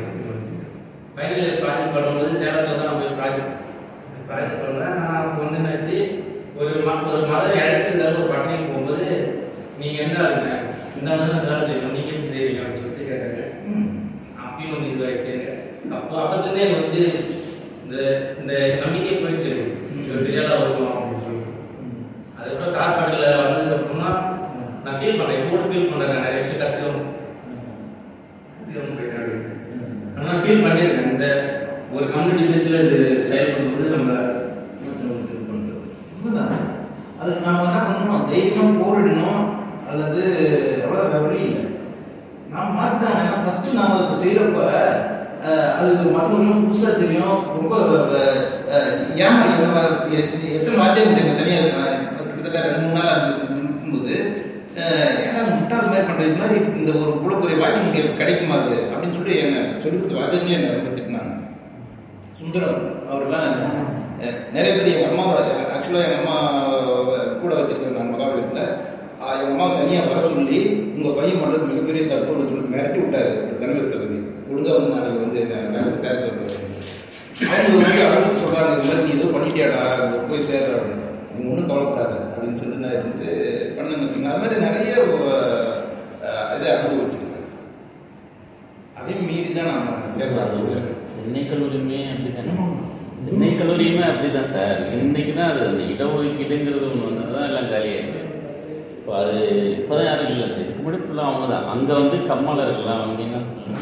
ஃபைனல் இயர் ப்ராஜெக்ட் பண்ணும்போது சேலத்தில் தான் நான் போய் ப்ராஜெக்ட் ப்ராஜெக்ட் பண்ணுறேன் நான் அப்போ வந்து என்னாச்சு ஒரு ம ஒரு மதம் இடத்துல ஒரு பட்டணம் போகும்போது நீங்கள் எந்த ஆளுங்க இந்த மாதிரி தான் வேலை செய்யணும் நீங்கள் எப்படி செய்வீங்க அப்படின்னு சொல்லிட்டு கேட்டாங்க அப்பயும் வந்து இதுவாகிடுச்சு அப்போ அப்பத்துலேருந்தே எனக்கு வந்து இந்த இந்த நம்பிக்கை போயிடுச்சு இது தெரியாத வருவோம் அப்படின்னு சொல்லி அதுக்கப்புறம் சாப்பாடுல வந்ததுக்கு அப்புறமா நான் ஃபீல் பண்ணேன் இப்போ கூட ஃபீல் பண்ணுறேன் நிறைய விஷயம் கற்றுக்கணும் கற்றுக்கணும் போயிட்டேன் அப்படின்னு ஆனால் ஃபீல் பண்ணியிருக்கேன் இந்த ஒரு கம்யூனிட்டி பேஸில் இது செயல்படும்போது நம்ம இது பண்றது. உண்மைதான் அதுக்கு நாம என்ன பண்ணணும் தைரியமா போரிடணும் அல்லது அவ்வளோ வேற வழி இல்லை நாம் மாற்றி தான் ஏன்னா ஃபர்ஸ்ட் நாம அதை செய்யறப்ப அஹ், அது மற்றவங்களும் புதுசா தெரியும் ரொம்ப அஹ், ஏமாறி நம்ம எ- எத்தனை வாத்தியம் தெரியும் தனியாக கிட்டத்தட்ட ரெண்டு மூணு நாள் அது இருக்கும்போது அஹ், ஏன்டா முட்டாள் மாதிரி பண்ற இது மாதிரி இந்த ஒரு குலப்புரிய வாக்கியம் இங்கே கிடைக்குமா அது அப்படின்னு சொல்லிட்டு என்ன சொல்லி கொடுத்த வாத்தியங்களே என்ன ரொம்ப திட்டினாங்க சுந்தரம் அவர்லாம் அஹ், நிறைய பேர் எங்கள் அம்மாவை ஆக்சுவலாக எங்கள் அம்மா கூட வச்சுருக்கேன் நான் மகாவீரத்தில் எங்கள் அம்மாவை தனியாக வர சொல்லி உங்கள் பையன் பண்ணுறது மிகப்பெரிய தற்போது சொல்லி மிரட்டி விட்டாரு தனவேல் சகதி ஒழுங்காக வந்து நாளைக்கு வந்து நான் சேர சொல்கிறேன் அவங்க வந்து அழுது சொல்கிறாங்க இது மாதிரி நீ ஏதோ பண்ணிட்டியாடா அங்க போய் சேர்ற அப்படின்னு நீ ஒன்றும் கவலைப்படாத அப்படின்னு சொல்லி நான் இருந்து பண்ணேன்னு வச்சுக்கோங்க அது மாதிரி நிறைய அஹ், இதை அனுபவிச்சிருக்கேன் அதையும் மீறி தான் நம்ம சேர்க்கிறோம் சென்னை கல்லூரியுமே அப்படித்தானே சென்னை கல்லூரியுமே அப்படிதான் சார் இன்னைக்கு தான் அது அந்த இடஒதுக்கீடுங்கிறது ஒன்று வந்தது தான் எல்லாம் காலியாயிருக்கு இப்போ அது இப்போதான் யாரும் இல்லை சார் இதுக்கு முன்னாடி ஃபுல்லாக அவங்க தான் அங்கே வந்து கம்மாளர்கள்லாம் வந்தீங்கன்னா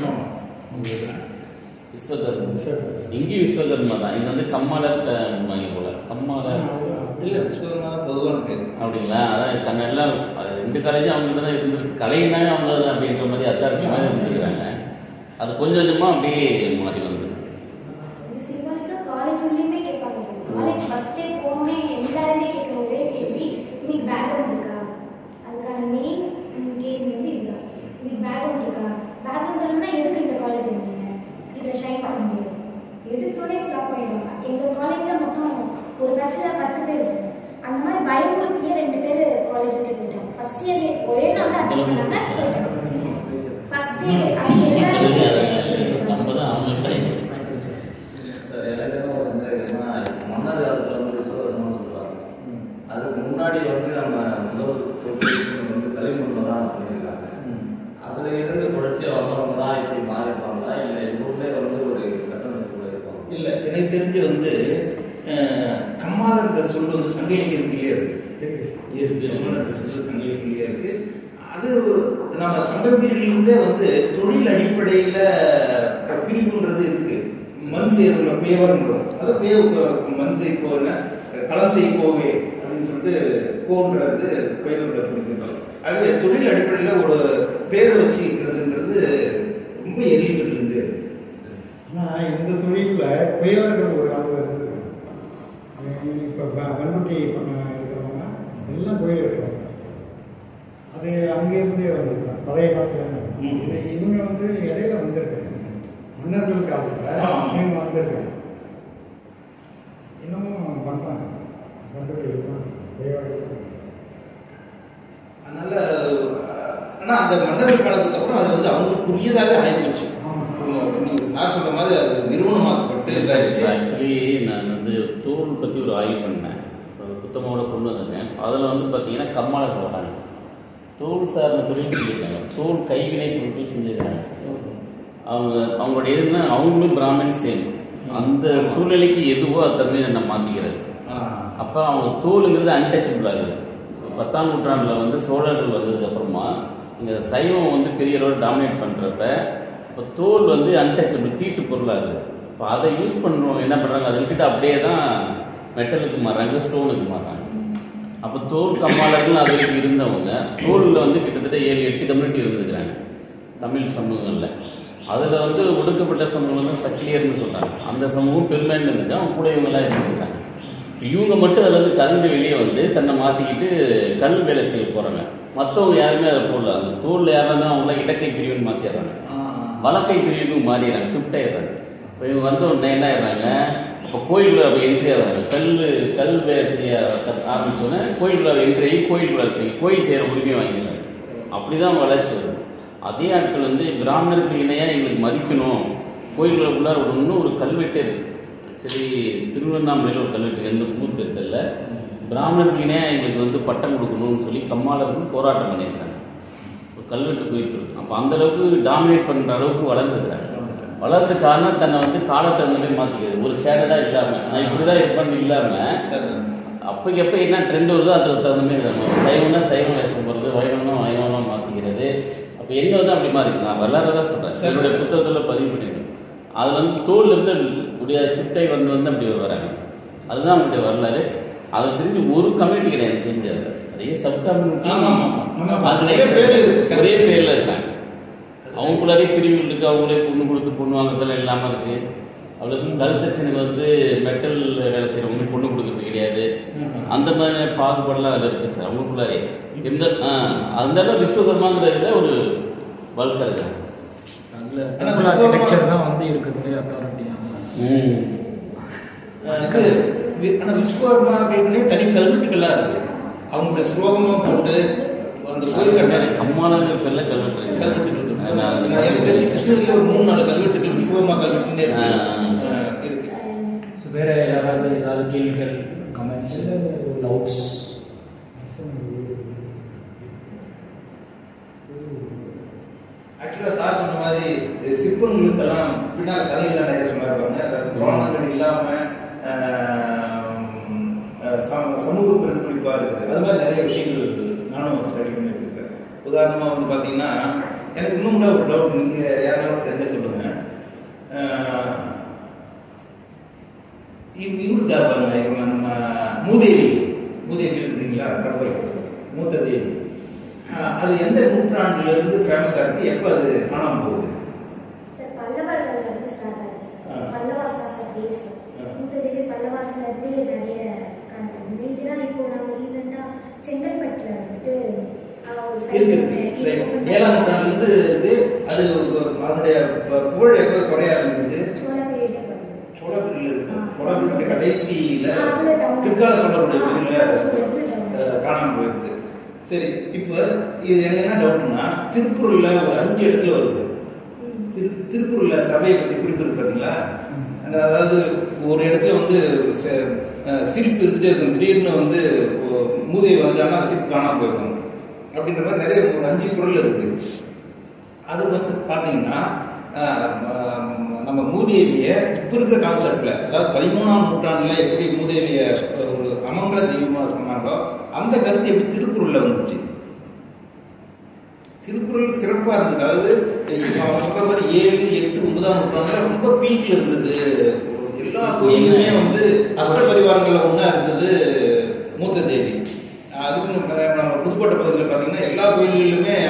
விஸ்வகர்மா இங்கேயும் விஸ்வகர்மா தான் இங்கே வந்து கம்மாளர் வாங்கி போல கம்மாளர் இல்லை விஸ்வகர்மா தான் பொதுவான பேர் அப்படிங்களா அதான் தன்னை எல்லாம் அது ரெண்டு காலேஜும் அவங்கள்ட்ட தான் இருந்திருக்கு கலைனாவே அவங்க தான் அப்படின்ற மாதிரி அத்தாரிட்டி மாதிரி இருந்துக்கிறாங்க அது கொஞ்சம் கொஞ்சமாக அப்படியே மாறி வந்து இது சிம்பாலிக்கா காலேஜ் உள்ளேயுமே கேட்பாங்க காலேஜ் ஃபர்ஸ்ட் டே போனோடனே எல்லாருமே கேட்குற ஒரே கேள்வி உங்களுக்கு பேக்ரவுண்ட் இருக்கா அதுக்கான மெயின் கேள்வி வந்து இதுதான் உங்களுக்கு பேக்ரவுண்ட் இருக்கா பேக்ரவுண்ட் இல்லைன்னா எதுக்கு இந்த காலேஜ் வந்தீங்க இதில் ஷைன் பண்ண முடியாது எடுத்தோடனே ஃப்ளாப் ஆயிடுவாங்க எங்கள் காலேஜில் மொத்தம் ஒரு பேட்சில் பத்து பேர் வச்சுருக்கேன் அந்த மாதிரி பயமுறுத்தியே ரெண்டு பேர் காலேஜ் விட்டு போயிட்டாங்க ஃபர்ஸ்ட் இயர் ஒரே நாள் தான் அட்டன் பண்ணாங்க போயிட்டாங்க ஃபர்ஸ்ட் இயர் அது எல்லாருமே கேட்குறாங்க. நம்ம தான் அவங்க சைடு சார் எனக்கு வந்து என்னன்னா மன்னர் காலத்தில் வந்து விஸ்வகர்மான்னு சொல்கிறாங்க அதுக்கு முன்னாடி வந்து நம்ம முதல் தொழில் வந்து தலைமுறை தான் பண்ணியிருக்காங்க அதில் இருந்து குறைச்சியாக வந்தவங்க தான் இப்படி மாறிப்பாங்களா இல்லை எங்களுக்குள்ளே வந்து ஒரு கட்டமைப்பு இருப்பாங்க இல்லை எனக்கு தெரிஞ்சு வந்து அஹ், கம்மாளர்ன்ற சொல் வந்து சங்க இலக்கியத்திலேயே இருக்கு இருக்கு கம்மாளர்ன்ற சொல்லு சங்க இலக்கியத்திலேயே இருக்கு அது நம்ம சங்கப்பீரிலிருந்தே வந்து தொழில் அடிப்படையில் பிரிவுன்றது இருக்கு மண் செய்யறதுல பேவர்ன்றோம் அது பேவ் மண் செய்ய போன களம் செய்ய போவே அப்படின்னு சொல்லிட்டு கோன்றது பேவர்ல குறிப்பிடுறோம் அதுவே தொழில் அடிப்படையில் ஒரு பேர் வச்சு இருக்கிறதுன்றது ரொம்ப எரிவிலிருந்து ஆனால் இந்த தொழிலில் குயவர்கள் ஒரு அளவு இருக்குது இப்போ வண்டுட்டி பண்ண இருக்கிறவங்க எல்லாம் கோயில் இருக்கிறவங்க அது அங்கேருந்தே வந்திருக்காங்க பழைய காலத்துல ம். இது இவங்க வந்து இடையில வந்திருக்காங்க மன்னர்கள் காலத்தில் ஆமா. இவங்க வந்திருக்காங்க இன்னமும் பண்ணுறாங்க வண்டுட்டி இருக்காங்க குயவர்கள் அதனால ஆனால் அந்த மன்னர்கள் காலத்துக்கு அப்புறம் அது வந்து அவங்களுக்குரியதாகவே ஆகிப்போச்சு ஆமாம் நீங்க சார் சொன்ன மாதிரி அது நிறுவனமாக்கப்பட்டு இதாகிடுச்சு ஆக்சுவலி நான் வந்து தோல் பற்றி ஒரு ஆய்வு பண்ணேன் ஒரு புத்தகமோட கொண்டு வந்திருக்கேன் அதில் வந்து பார்த்தீங்கன்னா கம்மாளர்கள் வராங்க தோல் சார்ந்த தொழில் செஞ்சுருக்காங்க தோல் கைவினை பொருட்கள் செஞ்சுருக்காங்க அவங்க அவங்களுடைய இதுன்னா அவங்களும் பிராமின் சேம் அந்த சூழ்நிலைக்கு எதுவோ அது தன்மையை நம்ம மாற்றிக்கிறது அப்போ அவங்க தோலுங்கிறது அன்டச்சபிள் ஆகுது பத்தாம் நூற்றாண்டில் வந்து சோழர்கள் வந்ததுக்கு அப்புறமா இந்த சைவம் வந்து பெரிய அளவில் டாமினேட் பண்ணுறப்ப இப்போ தோல் வந்து அன்டச்சபிள் தீட்டு பொருளாகுது இப்போ அதை யூஸ் பண்ணுறவங்க என்ன பண்ணுறாங்க அதை விட்டுட்டு அப்படியே தான் மெட்டலுக்கு மாறுறாங்க ஸ்டோனுக்கு மாறுறாங்க அப்போ தோல் கம்மாளர்கள் அது வரைக்கும் இருந்தவங்க தோலில் வந்து கிட்டத்தட்ட ஏழு எட்டு கம்யூனிட்டி இருந்துக்கிறாங்க தமிழ் சமூகங்களில் அதில் வந்து ஒடுக்கப்பட்ட சமூகம் வந்து சக்கிலியர்னு சொல்கிறாங்க அந்த சமூகம் பெருமைன்னு இருந்துட்டு அவங்க கூட இவங்கெல்லாம் இருந்துருக்காங்க இவங்க மட்டும் அதில் வந்து கலந்து வெளியே வந்து தன்னை மாற்றிக்கிட்டு கல் வேலை செய்ய போகிறாங்க மற்றவங்க யாருமே அதை போடல அந்த தோலில் யாருன்னா அவங்கள இடக்கை பிரிவுன்னு மாற்றிடுறாங்க வழக்கை பிரிவுக்கு மாறிடுறாங்க ஷிஃப்ட் ஆயிடுறாங்க இப்போ இவங்க வந்த உடனே என்ன ஆயிடுறாங்க இப்போ கோயிலுக்குள்ள அப்போ என்ட்ரி ஆகுறாங்க கல் கல் வேலை செய்ய கத்- ஆரம்பிச்சோன்னே கோயிலுக்குள்ள என்ட்ரி ஆகி கோயில் வேலை செய்ய கோயில் செய்கிற உரிமையை வாங்கிடுறாங்க அப்படி தான் வளர்ச்சி வருது அதே ஆட்கள் வந்து பிராமணருக்கு இணையாக எங்களுக்கு மதிக்கணும் கோயிலுக்குள்ளார ஒரு இன்னும் ஒரு கல்வெட்டு இருக்கு சரி திருவண்ணாமலையில் ஒரு கல்வெட்டு எந்த ஊர் பேர் தெரியல பிராமணருக்கு இணையாக எங்களுக்கு வந்து பட்டம் கொடுக்கணும்னு சொல்லி கம்மாளர்கள் போராட்டம் பண்ணியிருக்காங்க ஒரு கல்வெட்டு போயிட்டு இருக்கு அப்போ அந்த அளவுக்கு டாமினேட் பண்ணுற அளவுக்கு வளர்ந்துருக்காங்க வளர்ந்த காரணம் தன்னை வந்து காலத்தை அந்த மாதிரி மாற்றிக்கிறது ஒரு ஸ்டாண்டர்டாக இல்லாமல் நான் இப்படி தான் இருப்பேன்னு இல்லாமல் சார் அப்போக்கு எப்போ என்ன ட்ரெண்ட் வருதோ அதுக்கு தகுந்த மாதிரி இருக்கணும் சைவம்னா சைவம் வேஷம் போகிறது வைணவனா வைணவனா மாற்றிக்கிறது அப்போ என்ன வந்து அப்படி மாறி நான் வரலாறு தான் சொல்கிறேன் சரி. என்னுடைய புத்தகத்தில் பதிவு பண்ணிருக்கேன் அது வந்து தோல்ல இருந்து உடைய சிட்டை வந்து வந்து அப்படி வராங்க சார் அதுதான் அவங்களுடைய வரலாறு அதை தெரிஞ்சு ஒரு கம்யூனிட்டி கிடையாது எனக்கு தெரிஞ்சது நிறைய சப் கம்யூனிட்டி ஆமா, ஆமா, ஆமா. அதுல ஒரே பேர்ல இருக்கு. ஒரே பேர்ல இருக்காங்க அவங்களுக்குள்ளாரே பிரிவுகள் இருக்கு அவங்களே பொண்ணு கொடுத்து பொண்ணு வாங்குறதெல்லாம் இல்லாமல் இருக்கு அவளுக்கு கருத்தச்சனுக்கு வந்து மெட்டல் வேலை செய்கிறவங்க பொண்ணு கொடுக்கறது கிடையாது அந்த மாதிரி பாகுபாடுலாம் அதில் இருக்கு சார் அவங்களுக்குள்ளாரே எந்த ஆ, அந்த அளவு விஸ்வகர்மாங்கிறதுல ஒரு வழக்கம் இருக்காங்க அதில் ஆனா டெம்பிள் விஸ்வகர்மா- ஆர்கிடெக்சர் தான் வந்து இருக்கிறதுலே அத்தாரிட்டி ம் இது வி- ஆனா விஸ்வகர்மா அப்படின்னே தனி கல்வெட்டுகள்லாம் இருக்கு அவங்களுடைய ஸ்லோகமும் போட்டு அந்த கோயில் கட்டாளி கம்மாளங்கிற பேர்ல கல்வெட்டு இருக்கு. கல்வெட்டுகள் இருக்கு. அதான் அது நான் எனக்கு தெரிஞ்சு கிருஷ்ணகிரியில் ஒரு மூணு நாலு கல்வெட்டுகள் விஸ்வகர்மா கல்வெட்டுன்னே இருக்கு ஆ. ஆ, இருக்கு ஸோ வேறு யாராவது ஏதாவது கேள்விகள் கமெண்ட்ஸ் டவுட்ஸ் ஆக்சுவலாக சார் சொன்ன மாதிரி இந்த சிற்பங்களுக்கெல்லாம் பின்னால் கதைகள்லாம் நிறைய சொல்லியிருப்பாங்க அதாவது புராணங்கள் இல்லாமல் சமூக பிரதிபலிப்பாக இருக்குது அது மாதிரி நிறைய விஷயங்கள் நானும் ஸ்டடி பண்ணிட்டு இருக்கேன் உதாரணமாக வந்து பார்த்தீங்கன்னா எனக்கு இன்னும் கூட ஒரு டவுட் நீங்கள் யாராவது தெரிஞ்ச சொல்லுங்கள் இவருக்கா பாருங்க இவங்க நம்ம மூதேவி மூதேவி இருக்கிறீங்களா தப்பை மூத்த தேவி ஆஹ் அது எந்த நூற்றாண்டுல இருந்து ஃபேமஸாக இருக்கு எப்போ அது காணாமல் போகுது சார் பல்லவர்கள் வந்து ஸ்டார்ட் ஆகுது ஆ. சார் பல்லவாஸ் தான் சார் பேஸ் ஆ. முத்ததேவி பல்லவாஸ்ல இருந்து நிறைய காண்போம் மேஜராக இப்போ நாங்கள் ரீசெண்டாக செங்கல்பட்டில் வந்துட்டு ஆ, ஒரு site இருக்கு ஒண்ணு சரி open ஏழாம் பண்ணி- நூற்றாண்டுல இருந்து இருக்கு அது அதனுடைய பு- புகழ் எப்போ குறையா இருந்தது சோழ period ல வருது. சோழபுரியில் இருக்கு ஆ. சோழபுரியுடைய கடைசியில ஆ, அதுல down. பிற்கால சோழருடைய ஆ, பேரில் பிற்கால சோழருடைய down. காணாமல் போயிருது சரி இப்போ இது எனக்கு என்ன டவுட்னா திருக்குறள்ல ஒரு அஞ்சு இடத்துல வருது ம். திரு திருக்குறள்ல தவையை பற்றி குறிப்பு இருக்கு பார்த்தீங்களா அந்த அதாவது ஒரு இடத்துல வந்து ச- அஹ் சிரிப்பு இருந்துட்டே இருக்கும் திடீர்னு வந்து ஒ- மூதையை வந்துட்டாங்கன்னா அந்த சிரிப்பு காணாம போயிருக்கும் அப்படின்ற மாதிரி நிறைய ஒரு அஞ்சு குரல் இருக்கு அது வந்து பார்த்தீங்கன்னா அஹ், ம- நம்ம மூதேவியை இப்போ இருக்கிற கான்செப்ட்ல அதாவது பதிமூணாம் நூற்றாண்டுல எப்படி மூதேவியை ஒரு அமங்கல தெய்வமாக சொன்னாங்களோ அந்த கருத்து எப்படி திருக்குறள்ல வந்துச்சு திருக்குறள் சிறப்பாக இருந்தது அதாவது அவங்க சொல்ற மாதிரி ஏழு எட்டு ஒன்பதாம் நூற்றாண்டுல ரொம்ப பீக்ல இருந்தது எல்லா கோயிலுமே வந்து அஷ்டபரிவாரங்கள்ல ஒன்றா இருந்தது மூத்த தேவி அதுக்கு நம்ம நம்ம புதுக்கோட்டை பகுதியில் பார்த்தீங்கன்னா எல்லா கோயில்களிலுமே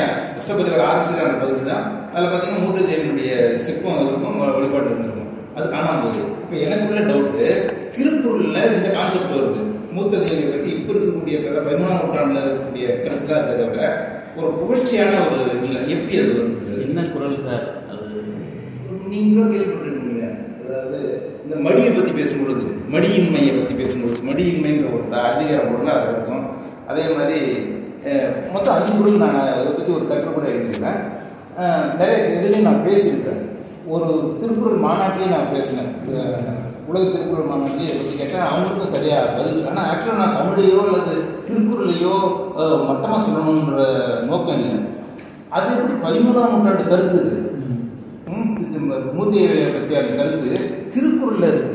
அஷ்டபதிவர் ஆரம்பிச்சது அந்த பகுதி தான் அதில் பார்த்தீங்கன்னா மூத்த தேவியினுடைய சிற்பம் இருக்கும் வழிபாடு இருந்திருக்கும் அது காணாம போகுது இப்போ எனக்குள்ள டவுட்டு திருக்குறளில் இந்த கான்செப்ட் வருது மூத்த தேவியை பற்றி இப்போ இருக்கக்கூடிய ப- பதிமூணாம் நூற்றாண்டில் இருக்கக்கூடிய கருத்து தான் இருக்கிறத விட ஒரு புகழ்ச்சியான ஒரு இல்லை எப்படி அது வந்தது என்ன குரல் சார் அது நீங்களும் கேள்விப்பட்டிருக்கீங்க அதாவது இந்த மடியை பற்றி பேசும்பொழுது மடியின்மையை பற்றி பேசும்பொழுது மடியின்மைன்ற ஒரு த- அதிகாரம் போடுங்க அது இருக்கும் அதே மாதிரி அஹ், மொத்தம் அஞ்சு குரல் நான் அதை பற்றி ஒரு கட்டுரை கூட எழுதியிருக்கேன் அஹ், நிறைய இதுலேயும் நான் பேசியிருக்கேன் ஒரு திருக்குறள் மாநாட்டிலேயே நான் பேசினேன் அஹ், உலக திருக்குறள் மாநாட்டிலே இதை பற்றி கேட்டேன் அவங்களுக்கும் சரியாக பதில் ஆனால் ஆக்சுவலாக நான் தமிழையோ அல்லது திருக்குறளையோ மட்டமாக சொல்லணுன்ற நோக்கம் இல்லை அது எப்படி பதிமூணாம் நூற்றாண்டு கருத்து இது ம், இது மூதியை பற்றி அந்த கருத்து திருக்குறளில் இருக்கு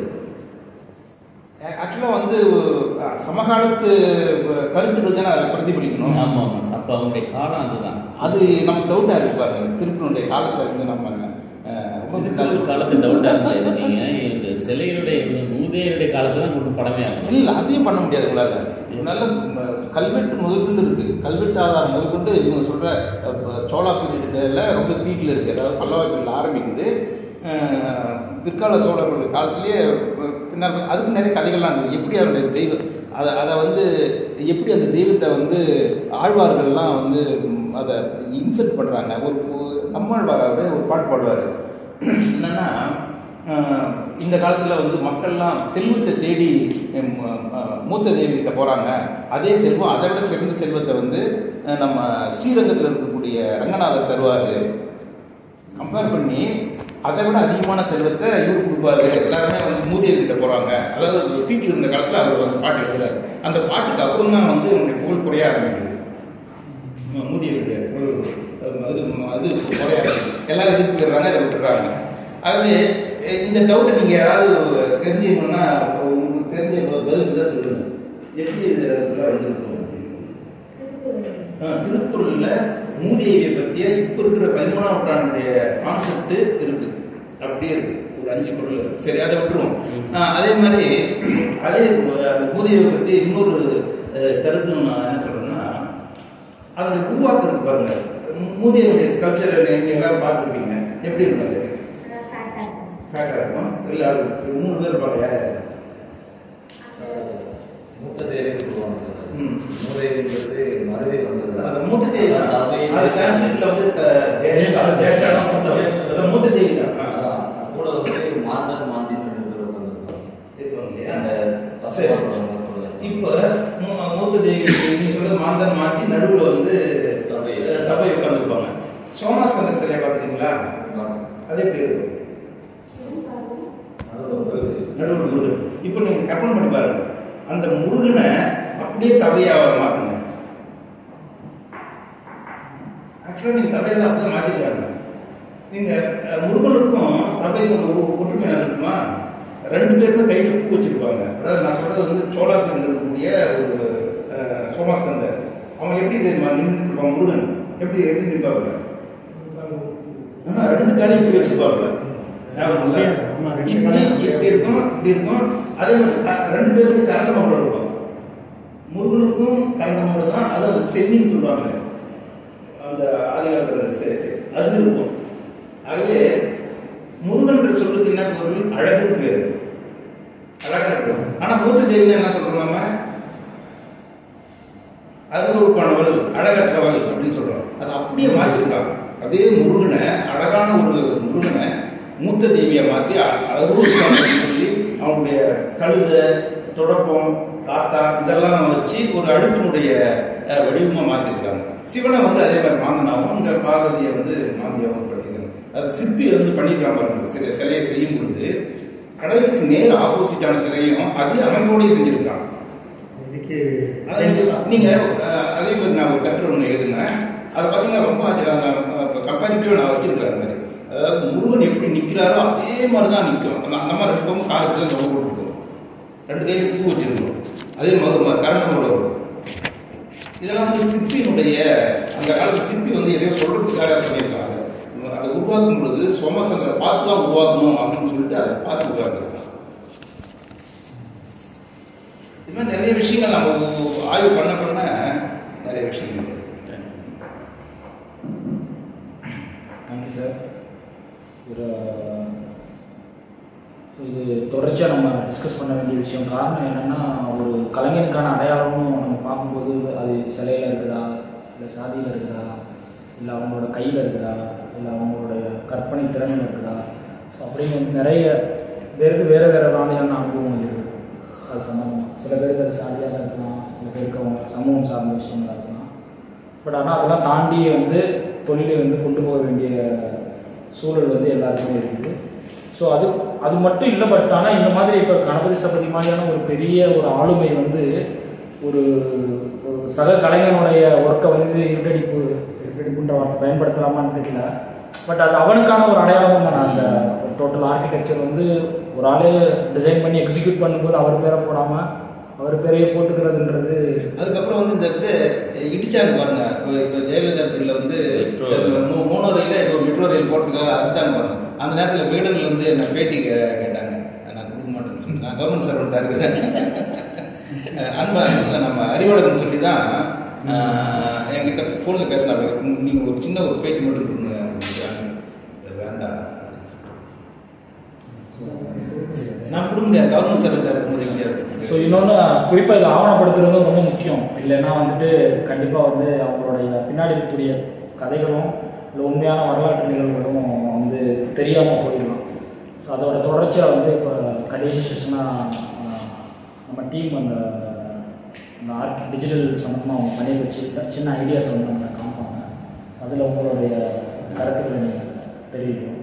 ஆக்சுவலாக வந்து அஹ், சமகாலத்து அஹ், கருத்துக்கள் தானே அதில் பிரதிபலிக்கணும் ஆமாம் ஆமாம் அப்போ அவங்களுடைய காலம் அதுதான் அது நமக்கு டவுட்டாக இருக்கு பாருங்க திருக்குறளுடைய காலத்தை வந்து நம்ம அஹ், ரொம்ப திருக்குறள் காலத்து டவுட்டாக இருந்தது நீங்கள் இந்த சிலையுடைய மூதேயருடைய காலத்தை தான் கொண்டு படமே ஆகணும் இல்லை அதையும் பண்ண முடியாது உங்களால் நல்ல ம, கல்வெட்டு முதற்கொண்டு இருக்கு கல்வெட்டு ஆதாரம் முதற்கொண்டு இவங்க சொல்ற அஹ், சோழா பீரியட்ல ரொம்ப பீக்கில் இருக்கு அதாவது பல்லவ பீரியட்ல ஆரம்பிக்குது அஹ், பிற்கால சோழர்களுடைய காலத்திலேயே அஹ், பின்னர் அதுக்கு நிறைய கதைகள்லாம் இருந்தது எப்படி அதனுடைய தெய்வம் அதை அதை வந்து எப்படி அந்த தெய்வத்தை வந்து ஆழ்வார்கள்லாம் வந்து ம், அதை இன்செர்ட் பண்ணுறாங்க ஒரு ஒரு நம்மாழ்வார் அவரு ஒரு பாட்டு பாடுவார் என்னன்னா ஆஹ் இந்த காலத்தில் வந்து மக்கள்லாம் செல்வத்தை தேடி ஹம், ஆஹ், மூத்த தேவிகிட்ட போகிறாங்க அதே செல்வம் அதை விட சிறந்த செல்வத்தை வந்து ஆஹ், நம்ம ஸ்ரீரங்கத்தில் இருக்கக்கூடிய ரங்கநாதர் தருவார் கம்பேர் பண்ணி அதை விட அதிகமான செல்வத்தை இவர் கொடுப்பாரு எல்லாருமே வந்து மூதியர்கிட்ட போகிறாங்க அதாவது பீக்கில் இருந்த காலத்தில் அவர் அந்த பாட்டு எழுதுறாரு அந்த பாட்டுக்கு அப்புறம் தான் வந்து அவனுடைய புகழ் குறைய ஆரம்பிக்குது மூதியருடைய புகழ் அது அது குறைய ஆரம்பிக்குது எல்லாரும் இதுக்கு போயிடுறாங்க இதை விட்டுறாங்க ஆகவே அஹ் இந்த டவுட்டை நீங்கள் யாராவது தெரிஞ்சுக்கணும்னா உங்களுக்கு தெரிஞ்ச ஒரு பதில் தான் சொல்லுங்க எப்படி இது இதெல்லாம் வந்திருக்கும் ஆஹ் திருக்குறள்ல மூதேவியை பற்றிய இப்போ இருக்கிற பதிமூணாம் நூற்றாண்டுடைய கான்செப்ட் இருக்கு அப்படியே இருக்கு ஒரு அஞ்சு குரல் இருக்கு. சரி அதை விட்டுருவோம் ஆஹ் அதே மாதிரி அதே அந்த மூதேவியை பற்றி இன்னொரு அஹ், கருத்து நான் என்ன சொல்றேன்னா அதனுடைய உருவாக்கம் இருக்கு பாருங்க மூதேவியுடைய ஸ்கல்ப்சர் நீங்க எல்லாரும் பார்த்துருப்பீங்க எப்படி இருக்கும் அது ஃபேட்டாக இருக்கும் இல்லை அது மூணு பேர் இருப்பாங்க யார் யார் மூத்த தேவின்னு சொல்லுவாங்க சார் ம். மூதேவின்றது மறுவே வந்தது அந்த மூத்த தேவி தான் அதாவது அது சான்ஸ்கிரிட்ல வந்து த- ஜேஷ்டா ஜேஷ்டானா மூத்த அது மூத்த தேவி தான் ஆ. அதான், கூட வந்து மாந்தன் மாந்தின் ரெண்டு பேர் உட்காந்துருப்பாங்க இருப்பாங்க இல்லையா? அந்த சரி. பசங்க இப்ப மூ- மூத்த தேவி நீங்க சொல்றது மாந்தன் மாத்தி நடுவுல வந்து தபை. அஹ், தபை உட்காந்துருப்பாங்க சோமாஸ்கந்தர் சிலையை பார்த்துட்டீங்களா அது எப்படி இருக்கும் நடுவுல முருகன் இப்போ நீங்க கற்பனை பண்ணி பாருங்க அந்த முருகனை அப்படியே தவையா மாத்துங்க ஆக்சுவலாக நீங்க தவையை தான் அப்படியே மாத்திக்கிறாங்க நீங்க அஹ், முருகனுக்கும் தவைக்கும் ஒரு ஒ- ஒற்றுமை என்ன இருக்குமா ரெண்டு பேருமே கையில் பூ வச்சிருப்பாங்க அதாவது நான் சொல்றது வந்து சோழாத்தில் இருக்கக்கூடிய ஒரு அஹ், சோமாஸ்கந்தர் அவங்க எப்படி தெரியுமா நின்றுட்டு இருப்பாங்க முருகன் எப்படி எப்படி நிற்பாங்க ஆஹ், ரெண்டு காலையும் இப்படி வச்சிருப்பாங்க ஞாபகம் இல்ல? ஆமா, ரெண்டு இப்படி காலையும் இப்படி இருக்கும் இப்படி இருக்கும் அதே மாதிரி க- ரெண்டு பேருக்கும் கரண்ட மாப்பிள இருக்கும் முருகனுக்கும் கரண்ட மாப்பிள தான் அது அந்த சென்னின்னு சொல்லுவாங்க அந்த ஆதிகாலத்தில் சேர்த்து அது இருக்கும் ஆகவே முருகன்ற சொல்லுக்கு என்ன பொருள் அழகுன்னு பேரு அழகா இருக்கும் ஆனா மூத்த தேவி என்ன சொல்றோம் நாம அருவருப்பானவள் அழகற்றவள் அப்படின்னு சொல்றோம் அது அப்படியே மாத்திருக்காங்க அதே முருகனை அழகான ஒரு முருகனை மூத்த தேவியை மாத்தி அ- அருவருப்பானவள்னு சொல்லி அவனுடைய கழுதை தொடப்பம் காக்கா இதெல்லாம் வச்சு ஒரு அழுப்பினுடைய அஹ், வடிவமா மாத்திருக்காங்க சிவனை வந்து அதே மாதிரி மாந்தனாகவும் இங்க பார்வதியை வந்து மாந்தியாகவும் பண்ணியிருக்காங்க அது சிற்பி வந்து பண்ணியிருக்காங்க பாருங்க அந்த சிலை சிலையை செய்யும் பொழுது கடவுளுக்கு நேர் ஆப்போசிட்டான சிலையும் அதே அமைப்போடய செஞ்சிருக்காங்க இதுக்கு ஆனா நீங்க- நீங்க அஹ், அதே மாதிரி நான் ஒரு கட்டுரை ஒன்று எழுதினேன் அதை பார்த்தீங்கன்னா ரொம்ப கம்பேரிட்டிவாக நான் வச்சிருக்கிறேன் அது மாதிரி அதாவது முருகன் எப்படி நிற்கிறாரோ அதே மாதிரி தான் நிற்கும் அந்த அந்த மாதிரி இருக்கும் காலுக்கு தான் தொகை போட்டுருக்கும் ரெண்டு கையில் பூ வச்சிருக்கணும் அதே மாதிரி கரண்டோட வரும் இதெல்லாம் வந்து சிற்பியினுடைய அந்த காலத்து சிற்பி வந்து எதையோ சொல்றதுக்காக பண்ணியிருக்காங்க அதை உருவாக்கும் பொழுது சோமசந்திர பார்த்து தான் உருவாக்கணும் அப்படின்னு சொல்லிட்டு அதை பார்த்து உருவாக்குறாங்க இது மாதிரி நிறைய விஷயங்கள் நம்ம ஆய்வு பண்ண பண்ண நிறைய விஷயங்கள் சார் ஒரு ஸோ இது தொடர்ச்சியாக நம்ம டிஸ்கஸ் பண்ண வேண்டிய விஷயம் காரணம் என்னென்னா ஒரு கலைஞனுக்கான அடையாளம்னு நம்ம பார்க்கும்போது அது சிலையில் இருக்குதா இல்லை சாதியில் இருக்குதா இல்லை அவங்களோட கையில் இருக்குதா இல்லை அவங்களுடைய கற்பனை திறனில் இருக்குதா ஸோ அப்படின்னு வந்து நிறைய பேருக்கு வேறு வேறு மாதிரியான அனுபவம் இருக்குது ஸோ அது சம்மந்தமாக சில பேருக்கு அது சாதியாக இருக்கலாம் சில பேருக்கு அவங்க சமூகம் சார்ந்த விஷயங்களா இருக்கலாம் பட் ஆனால் அதெல்லாம் தாண்டி வந்து தொழிலை வந்து கொண்டு போக வேண்டிய சூழல் வந்து எல்லாருக்குமே இருக்குது ஸோ அது அது மட்டும் இல்லை பட் ஆனால் இந்த மாதிரி இப்போ கணபதி சபதி மாதிரியான ஒரு பெரிய ஒரு ஆளுமை வந்து ஒரு ஒரு சக கலைஞனுடைய ஒர்க்கை வந்து இருட்டடிப்பு இருட்டடிப்புன்ற வார்த்தை பயன்படுத்தலாமான்னு தெரியல பட் அது அவனுக்கான ஒரு அடையாளம் தான் அந்த டோட்டல் ஆர்கிடெக்சர் வந்து ஒரு ஆளே டிசைன் பண்ணி எக்ஸிக்யூட் பண்ணும்போது அவர் பேரை போடாமல் அவர் பேரையே போட்டுக்கிறதுன்றது அதுக்கப்புறம் வந்து இந்த இது இடிச்சாங்க பாருங்க இப்போ இப்போ ஜெயலலிதா பீரியட்ல வந்து Metro. மூ- மூணோ ரயில் ஏதோ மெட்ரோ ரயில் போகிறதுக்காக அறுத்தாங்க பாருங்க அந்த நேரத்தில் வீடுகள் வந்து என்ன பேட்டி கே- கேட்டாங்க நான் கொடுக்க மாட்டேன்னு சொல்லி நான் கவர்மெண்ட் சர்வெண்ட்டாக இருக்கிறேன் அன்பா இந்த நம்ம அறிவாளர்னு சொல்லி தான் ஆஹ், என்கிட்ட ஃபோனில் பேசினாங்க நீங்கள் ஒரு சின்ன ஒரு பேட்டி மட்டும் கொடுங்க அப்படின்றாங்க. அது வேண்டாம் நான் கொடுக்க முடியாது கவர்மெண்ட் சர்வெண்ட்டாக இருக்கும்போது முடியாது ஸோ இன்னொன்று குறிப்பாக இதை ஆவணப்படுத்துறதும் ரொம்ப முக்கியம் இல்லைன்னா வந்துட்டு கண்டிப்பாக வந்து அவங்களுடைய பின்னாடி இருக்கக்கூடிய கதைகளும் இல்லை உண்மையான வரலாற்று நிகழ்வுகளும் வந்து தெரியாமல் போயிடலாம் ஸோ அதோட தொடர்ச்சியாக வந்து இப்போ கடைசி செஷனாக நம்ம டீம் அந்த அந்த ஆர்ட் டிஜிட்டல் சம்மந்தமாக அவங்க பண்ணி வச்சு சின்ன ஐடியாஸ் வந்து நம்ம காமிப்பாங்க அதில் உங்களுடைய கருத்துக்களை நீங்கள் தெரிவிக்கணும்